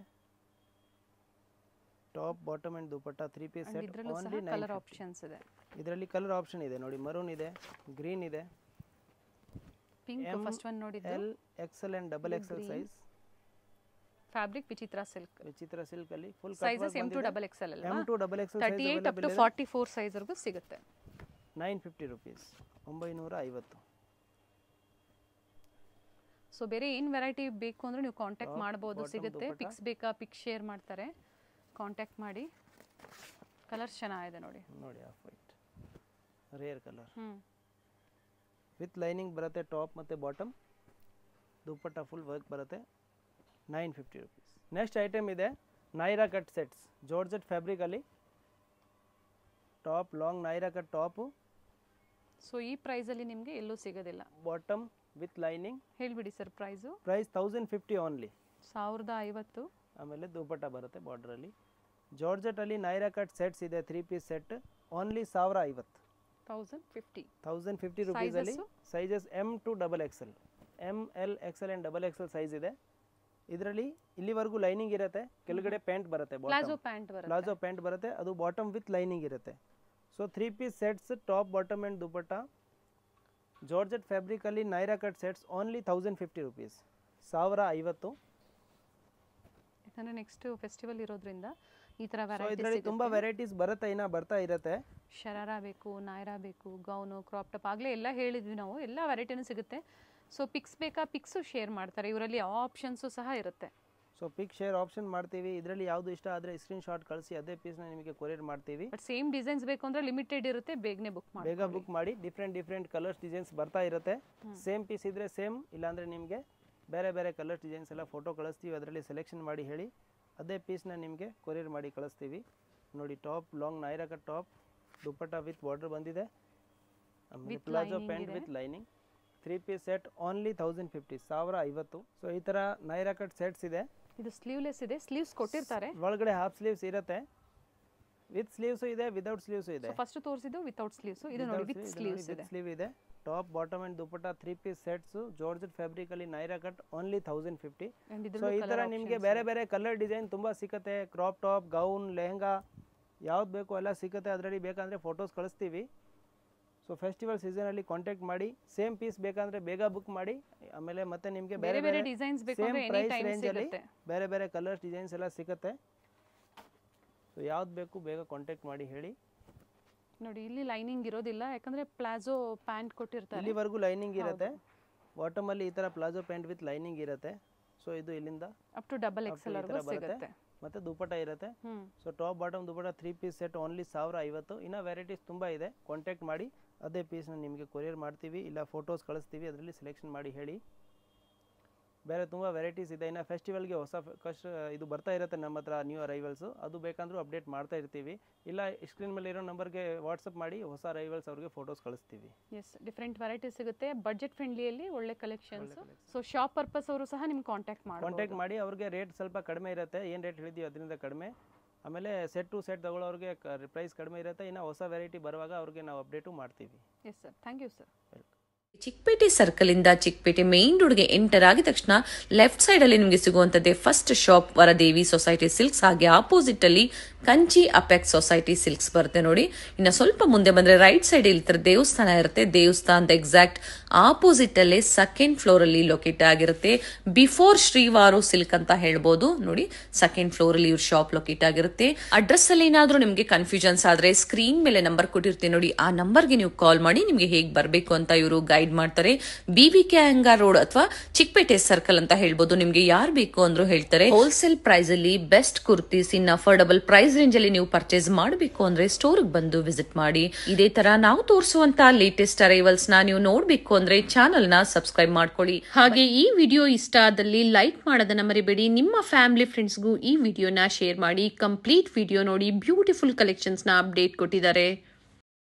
top bottom and dupatta three piece and set ಇದರಲ್ಲೂ ಓನ್ಲಿ ಸಹ ನೈನ್ ಕಲರ್ ಆಪ್ಷನ್ಸ್ ಇದೆ ಇದರಲ್ಲಿ ಕಲರ್ ಆಪ್ಷನ್ ಇದೆ ನೋಡಿ ಮರೂನ್ ಇದೆ ಗ್ರೀನ್ ಇದೆ ಪಿಂಕ್ M, ಫಸ್ಟ್ ಒನ್ ನೋಡಿದ್ದು ಎಲ್ ಎಕ್ಸೆಲ್ ಆ್ಯಂಡ್ ಡಬಲ್ ಇದು XL green. Size fabric Vichitra silk Vichitra silk ಅಲ್ಲಿ full sizes M to double XL M ಅಲ್ವಾ to double XL thirty size eight up to forty four ಸೈಜ್ವರೆಗೂ ಸಿಗುತ್ತೆ nine fifty rupees ಒಂಬೈನೂರ ಐವತ್ತು so ಬೇರೆ ಏನು variety ಬೇಕು ಅಂದ್ರೆ ನೀವು ಕಾಂಟ್ಯಾಕ್ಟ್ Top, ಮಾಡ್ಬೋದು bottom, ಸಿಗುತ್ತೆ ದುಪ್ಪಟ್ಟ. ಪಿಕ್ಸ್ ಬೇಕಾ ಪಿಕ್ ಶೇರ್ ಮಾಡ್ತಾರೆ ಕಾಂಟ್ಯಾಕ್ಟ್ ಮಾಡಿ ಕಲರ್ಸ್ ಚೆನ್ನಾಗಿದೆ ನೋಡಿ ನೋಡಿ ಆಫ್ ವೈಟ್ ರೇರ್ ಕಲರ್ ಹ್ಞೂ ವಿತ್ ಲೈನಿಂಗ್ ಬರುತ್ತೆ ಟಾಪ್ ಮತ್ತು ಬಾಟಮ್ ದುಪ್ಪಟ್ಟ ಫುಲ್ ವರ್ಕ್ ಬರುತ್ತೆ nine fifty rupees next item ಇದೆ ನೈರಾ ಕಟ್ ಸೆಟ್ಸ್ ಜಾರ್ಜೆಟ್ ಫ್ಯಾಬ್ರಿಕಲ್ಲಿ top long Naira cut top so ಈ ಪ್ರೈಸಲ್ಲಿ ನಿಮಗೆ ಎಲ್ಲೂ ಸಿಗೋದಿಲ್ಲ ಬಾಟಮ್ ವಿತ್ ಲೈನಿಂಗ್ ಹೇಳಿಬಿಡಿ sir price price thousand fifty only ಸಾವಿರದ ಐವತ್ತು ಆಮೇಲೆ ದುಪ್ಪಟ್ಟ ಬರುತ್ತೆ ಬಾರ್ಡ್ರಲ್ಲಿ ಜಾರ್ಜೆಟಲ್ಲಿ ನೈರಾ ಕಟ್ ಸೆಟ್ಸ್ ಇದೆ ತ್ರೀ ಪೀಸ್ ಸೆಟ್ ಓನ್ಲಿ ಸಾವಿರ ಐವತ್ತು ತೌಸಂಡ್ ಫಿಫ್ಟಿ ತೌಸಂಡ್ ಫಿಫ್ಟಿ ರುಪೀಸಲ್ಲಿ sizes M to double XL M L XL and double XL size ಇದೆ ಇದರಲ್ಲಿ ಇಲ್ಲಿವರೆಗೂ ಲೈನಿಂಗ್ ಇರುತ್ತೆ ಕೆಳಗಡೆ ಪ್ಯಾಂಟ್ ಬರುತ್ತೆ ಪ್ಲಾಜೋ ಪ್ಯಾಂಟ್ ಬರುತ್ತೆ ಪ್ಲಾಜೋ ಪ್ಯಾಂಟ್ ಬರುತ್ತೆ ಅದು ಬಾಟಮ್ ವಿತ್ ಲೈನಿಂಗ್ ಇರುತ್ತೆ so three piece sets top bottom and dupatta georgette ಫ್ಯಾಬ್ರಿಕಲ್ಲಿ Naira cut sets only thousand fifty rupees ಸಾವಿರ ಐವತ್ತು ಯಾಕಂದರೆ ನೆಕ್ಸ್ಟ್ ಫೆಸ್ಟಿವಲ್ ಇರೋದ್ರಿಂದ ಈ ಥರ ಸೊ ವೆರೈಟಿ ಇದರಲ್ಲಿ ತುಂಬ ವೆರೈಟೀಸ್ ಬರುತ್ತೆ ಇನ್ನ ಬರ್ತಾ ಇರುತ್ತೆ ಶರಾರ ಬೇಕು ನಾಯ್ರಾ ಬೇಕು ಗೌನು ಕ್ರಾಪ್ ಟಾಪ್ ಆಗಲೇ ಎಲ್ಲ ಹೇಳಿದ್ವಿ ನಾವು ಎಲ್ಲ ವೆರೈಟಿನೂ ಸಿಗುತ್ತೆ ಸೊ ಪಿಕ್ಸ್ ಬೇಕಾ ಪಿಕ್ಸು ಶೇರ್ ಮಾಡ್ತಾರೆ ಇವರಲ್ಲಿ ಆಪ್ಷನ್ಸು ಸಹ ಇರುತ್ತೆ ಸೊ ಪಿಕ್ ಶೇರ್ ಆಪ್ಷನ್ ಮಾಡ್ತೀವಿ ಇದರಲ್ಲಿ ಯಾವುದು ಇಷ್ಟ ಆದರೆ ಸ್ಕ್ರೀನ್ ಶಾಟ್ ಕಳಿಸಿ ಅದೇ ಪೀಸ್ನ ನಿಮಗೆ ಕೊರಿಯರ್ ಮಾಡ್ತೀವಿ ಬಟ್ ಸೇಮ್ ಡಿಸೈನ್ಸ್ ಬೇಕು ಅಂದರೆ ಲಿಮಿಟೆಡ್ ಇರುತ್ತೆ ಬೇಗನೆ ಬುಕ್ ಮಾಡಿ ಬೇಗ ಬುಕ್ ಮಾಡಿ ಡಿಫ್ರೆಂಟ್ ಡಿಫ್ರೆಂಟ್ ಕಲರ್ಸ್ ಡಿಸೈನ್ಸ್ ಬರ್ತಾ ಇರುತ್ತೆ ಸೇಮ್ ಪೀಸ್ ಇದ್ರೆ ಸೇಮ್ ಇಲ್ಲಾಂದರೆ ನಿಮಗೆ ಬೇರೆ ಬೇರೆ ಕಲರ್ ಡಿಸೈನ್ಸ್ ಎಲ್ಲ ಫೋಟೋ ಕಳಿಸ್ತೀವಿ ಅದರಲ್ಲಿ ಸೆಲೆಕ್ಷನ್ ಮಾಡಿ ಹೇಳಿ ಅದೇ ಪೀಸ್ನ ನಿಮಗೆ ಕೊರಿಯರ್ ಮಾಡಿ ಕಳಿಸ್ತೀವಿ ನೋಡಿ ಟಾಪ್ ಲಾಂಗ್ ನೈರಾಕ ಟಾಪ್ ದುಪ್ಪಟ್ಟ ವಿತ್ ಬಾರ್ಡರ್ ಬಂದಿದೆ ಆಮೇಲೆ With ಪ್ಲಾಜೋ lining ಪ್ಯಾಂಟ್ ಇದೆ. With lining three piece set only thousand fifty ಸಾವಿರ ಐವತ್ತು ಸೊ ಈ ಥರ ನೈರಾ ಕಟ್ ಸೆಟ್ಸ್ ಇದೆ ಇದು ಸ್ಲೀವ್ಲೆಸ್ ಇದೆ ಸ್ಲೀವ್ಸ್ ಕೊಟ್ಟಿರ್ತಾರೆ ಒಳಗಡೆ ಹಾಫ್ ಸ್ಲೀವ್ಸ್ ಇರುತ್ತೆ ವಿತ್ ಸ್ಲೀವ್ಸ್ ಇದೆ ವಿದೌಟ್ ಸ್ಲೀವ್ಸ್ ಇದೆ ಫಸ್ಟ್ ತೋರಿಸಿದ್ದು ವಿತೌಟ್ ಸ್ಲೀವ್ಸ್ ಇದು ನೋಡಿ ವಿತ್ ಸ್ಲೀವ್ಸ್ ಇದೆ ಸ್ಲೀವ್ ಇದೆ top bottom and dupatta three piece sets georgette fabric ಅಲ್ಲಿ Naira cut only thousand fifty And so ಇದ್ರಲ್ಲೂ ಈ ತರ colour ನಿಮಗೆ options ಬೇರೆ ಬೇರೆ ಕಲರ್ ಡಿಸೈನ್ ತುಂಬಾ ಸಿಕ್ಕತ್ತೆ ಕ್ರಾಪ್ ಟಾಪ್ ಗೌನ್ ಲೆಹಂಗಾ ಯಾವ್ದು ಬೇಕು ಎಲ್ಲ ಸಿಕ್ಕತ್ತೆ ಅದರಲ್ಲಿ ಬೇಕಂದ್ರೆ ಫೋಟೋಸ್ ಕಳಿಸ್ತೀವಿ ಸೊ ಫೆಸ್ಟಿವಲ್ ಸೀಸನಲ್ಲಿ ಕಾಂಟ್ಯಾಕ್ಟ್ ಮಾಡಿ ಸೇಮ್ ಪೀಸ್ ಬೇಕಂದ್ರೆ ಬೇಗ ಬುಕ್ ಮಾಡಿ ಆಮೇಲೆ ಮತ್ತೆ ನಿಮಗೆ ಬೇರೆ ಬೇರೆ ಬೇರೆ ಬೇರೆ ಡಿಸೈನ್ಸ್ ಬೇಕು ಸೇಮ್ ಅಂದ್ರೆ ಎನಿ ಪ್ರೈಸ್ ಟೈಮ್ ರೇಂಜಲ್ಲಿ ಸಿಗುತ್ತೆ ಬೇರೆ ಬೇರೆ ಕಲರ್ಸ್ ಡಿಸೈನ್ಸ್ ಎಲ್ಲ ಸಿಗುತ್ತೆ ಸೊ ಯಾವ್ದು ಬೇಕು ಬೇಗ ಕಾಂಟ್ಯಾಕ್ಟ್ ಮಾಡಿ ಹೇಳಿ ನೋಡಿ ಇಲ್ಲಿ ಲೈನಿಂಗ್ ಇರೋದಿಲ್ಲ ಯಾಕಂದ್ರೆ ಪ್ಲಾಜೋ ಪ್ಯಾಂಟ್ ಕೊಟ್ಟಿರ್ತಾರೆ ಇಲ್ಲಿವರೆಗೂ ಲೈನಿಂಗ್ ಇರುತ್ತೆ ಬಾಟಮ್ ಅಲ್ಲಿ ಈ ತರ ಪ್ಲಾಜೋ ಪ್ಯಾಂಟ್ ವಿತ್ ಲೈನಿಂಗ್ ಇರುತ್ತೆ ಸೊ ಇದು ಇಲ್ಲಿಂದ up to double up to XL ಈ ತರ ವರೆಗೂ ಬರುತ್ತೆ. ಸಿಗುತ್ತೆ ಮತ್ತೆ ದುಪ್ಪಟ ಇರುತ್ತೆ hmm so top bottom dupatta three piece set only ಸಾವಿರ ಐವತ್ತು ಇನ್ನು ವೆರೈಟೀಸ್ ತುಂಬ ಇದೆ ಕಾಂಟ್ಯಾಕ್ಟ್ ಮಾಡಿ ಅದೇ ಪೀಸ್ನ ನಿಮಗೆ ಕೊರಿಯರ್ ಮಾಡ್ತೀವಿ ಇಲ್ಲ ಫೋಟೋಸ್ ಕಳಿಸ್ತೀವಿ ಅದರಲ್ಲಿ ಸೆಲೆಕ್ಷನ್ ಮಾಡಿ ಹೇಳಿ ಬೇರೆ ತುಂಬ ವೆರೈಟೀಸ್ ಇದೆ ಇನ್ನು ಫೆಸ್ಟಿವಲ್ಗೆ ಹೊಸ ಕಷ್ಟ ಇದು ಬರ್ತಾ ಇರುತ್ತೆ ನಮ್ಮ ಹತ್ರ ನ್ಯೂ ಅರೈವಲ್ಸು ಅದು ಬೇಕಂದ್ರೂ ಅಪ್ಡೇಟ್ ಮಾಡ್ತಾ ಇರ್ತೀವಿ ಇಲ್ಲ ಸ್ಕ್ರೀನ್ ಮೇಲೆ ಇರೋ ನಂಬರ್ಗೆ ವಾಟ್ಸಪ್ ಮಾಡಿ ಹೊಸ ಅರೈವಲ್ಸ್ ಅವ್ರಿಗೆ ಫೋಟೋಸ್ ಕಳಿಸ್ತೀವಿ ಎಸ್ ಡಿಫ್ರೆಂಟ್ ವೆರೈಟೀಸ್ ಸಿಗುತ್ತೆ ಬಜೆಟ್ ಫ್ರೆಂಡ್ಲಿಯಲ್ಲಿ ಒಳ್ಳೆ ಕಲೆಕ್ಷನ್ಸ್ ಸೊ ಶಾಪ್ ಪರ್ಪಸ್ ಅವರು ಸಹ ನಿಮ್ಗೆ ಕಾಂಟ್ಯಾಕ್ಟ್ ಕಾಂಟ್ಯಾಕ್ಟ್ ಮಾಡಬಹುದು ಮಾಡಿ ಅವ್ರಿಗೆ ರೇಟ್ ಸ್ವಲ್ಪ ಕಡಿಮೆ ಇರುತ್ತೆ ಏನು ರೇಟ್ ಹೇಳಿದ್ದೀವಿ ಅದರಿಂದ ಕಡಿಮೆ ಆಮೇಲೆ ಸೆಟ್ ಟು ಸೆಟ್ ತಗೊಳ್ಳೋರಿಗೆ ಪ್ರೈಸ್ ಕಡಿಮೆ ಇರುತ್ತೆ ಇನ್ನು ಹೊಸ ವೆರೈಟಿ ಬರುವಾಗ ಅವ್ರಿಗೆ ನಾವು ಅಪ್ಡೇಟು ಮಾಡ್ತೀವಿ yes sir thank you sir Chickpet circle ಇಂದ ಚಿಕ್ಕಪೇಟೆ ಮೇನ್ ರೋಡ್ಗೆ ಎಂಟರ್ ಆಗಿದ ತಕ್ಷಣ ಲೆಫ್ಟ್ ಸೈಡ್ ಅಲ್ಲಿ ನಿಮಗೆ ಸಿಗುವಂತದ್ದೇ first shop Varadevi society silks ಹಾಗೆ ಆಪೋಸಿಟ್ ಅಲ್ಲಿ ಕಂಚಿ ಅಪೆಕ್ಸ್ ಸೊಸೈಟಿ ಸಿಲ್ಕ್ಸ್ ಬರುತ್ತೆ ನೋಡಿ ಇನ್ನು ಸ್ವಲ್ಪ ಮುಂದೆ ಬಂದ್ರೆ ರೈಟ್ ಸೈಡ್ ಇಲ್ಲಿ ತರ ದೇವಸ್ಥಾನ ಇರುತ್ತೆ ದೇವಸ್ಥಾನದ ಎಕ್ಸಾಕ್ಟ್ ಆಪೋಸಿಟ್ ಅಲ್ಲೇ ಸೆಕೆಂಡ್ ಫ್ಲೋರ್ ಅಲ್ಲಿ ಲೊಕೇಟ್ ಆಗಿರುತ್ತೆ ಬಿಫೋರ್ ಶ್ರೀವಾರು ಸಿಲ್ಕ್ ಅಂತ ಹೇಳ್ಬೋದು ನೋಡಿ ಸೆಕೆಂಡ್ ಫ್ಲೋರ್ ಅಲ್ಲಿ ಇವ್ರ ಶಾಪ್ ಲೊಕೇಟ್ ಆಗಿರುತ್ತೆ ಅಡ್ರೆಸ್ ಅಲ್ಲಿ ಏನಾದ್ರೂ ನಿಮ್ಗೆ ಕನ್ಫ್ಯೂಷನ್ಸ್ ಆದ್ರೆ ಸ್ಕ್ರೀನ್ ಮೇಲೆ ನಂಬರ್ ಕೊಟ್ಟಿರ್ತೀನಿ ನೋಡಿ ಆ ನಂಬರ್ಗೆ ನೀವು ಕಾಲ್ ಮಾಡಿ ನಿಮ್ಗೆ ಹೇಗ್ ಬರ್ಬೇಕು ಅಂತ ಇವರು ಗೈಡ್ ಮಾಡ್ತಾರೆ B V K Iyengar road ಅಥವಾ ಚಿಕ್ಕಪೇಟೆ ಸರ್ಕಲ್ ಅಂತ ಹೇಳ್ಬೋದು ನಿಮ್ಗೆ ಯಾರು ಬೇಕು ಅಂದ್ರೂ ಹೇಳ್ತಾರೆ ಹೋಲ್ಸೇಲ್ ಪ್ರೈಸ್ ಅಲ್ಲಿ best kurtis in affordable price range ಅಲ್ಲಿ ನೀವು ಪರ್ಚೇಸ್ ಮಾಡಬೇಕು ಅಂದ್ರೆ ಸ್ಟೋರ್ ಬಂದು ವಿಸಿಟ್ ಮಾಡಿ ಇದೇ ತರ ನಾವು ತೋರಿಸುವಂತ ಲೇಟೆಸ್ಟ್ ಅರೈವಲ್ಸ್ ನ ನೀವು ನೋಡ್ಬೇಕು ಅಂದ್ರೆ ಚಾನೆಲ್ ನ ಸಬ್ಸ್ಕ್ರೈಬ್ ಮಾಡ್ಕೊಳ್ಳಿ ಹಾಗೆ ಈ ವಿಡಿಯೋ ಇಷ್ಟ ಆದಲ್ಲಿ ಲೈಕ್ ಮಾಡೋದನ್ನ ಮರಿಬೇಡಿ ನಿಮ್ಮ ಫ್ಯಾಮಿಲಿ ಫ್ರೆಂಡ್ಸ್ಗೂ ಈ ವಿಡಿಯೋನ ಶೇರ್ ಮಾಡಿ ಕಂಪ್ಲೀಟ್ ವಿಡಿಯೋ ನೋಡಿ ಬ್ಯೂಟಿಫುಲ್ ಕಲೆಕ್ಷನ್ಸ್ ನ ಅಪ್ಡೇಟ್ ಕೊಟ್ಟಿದ್ದಾರೆ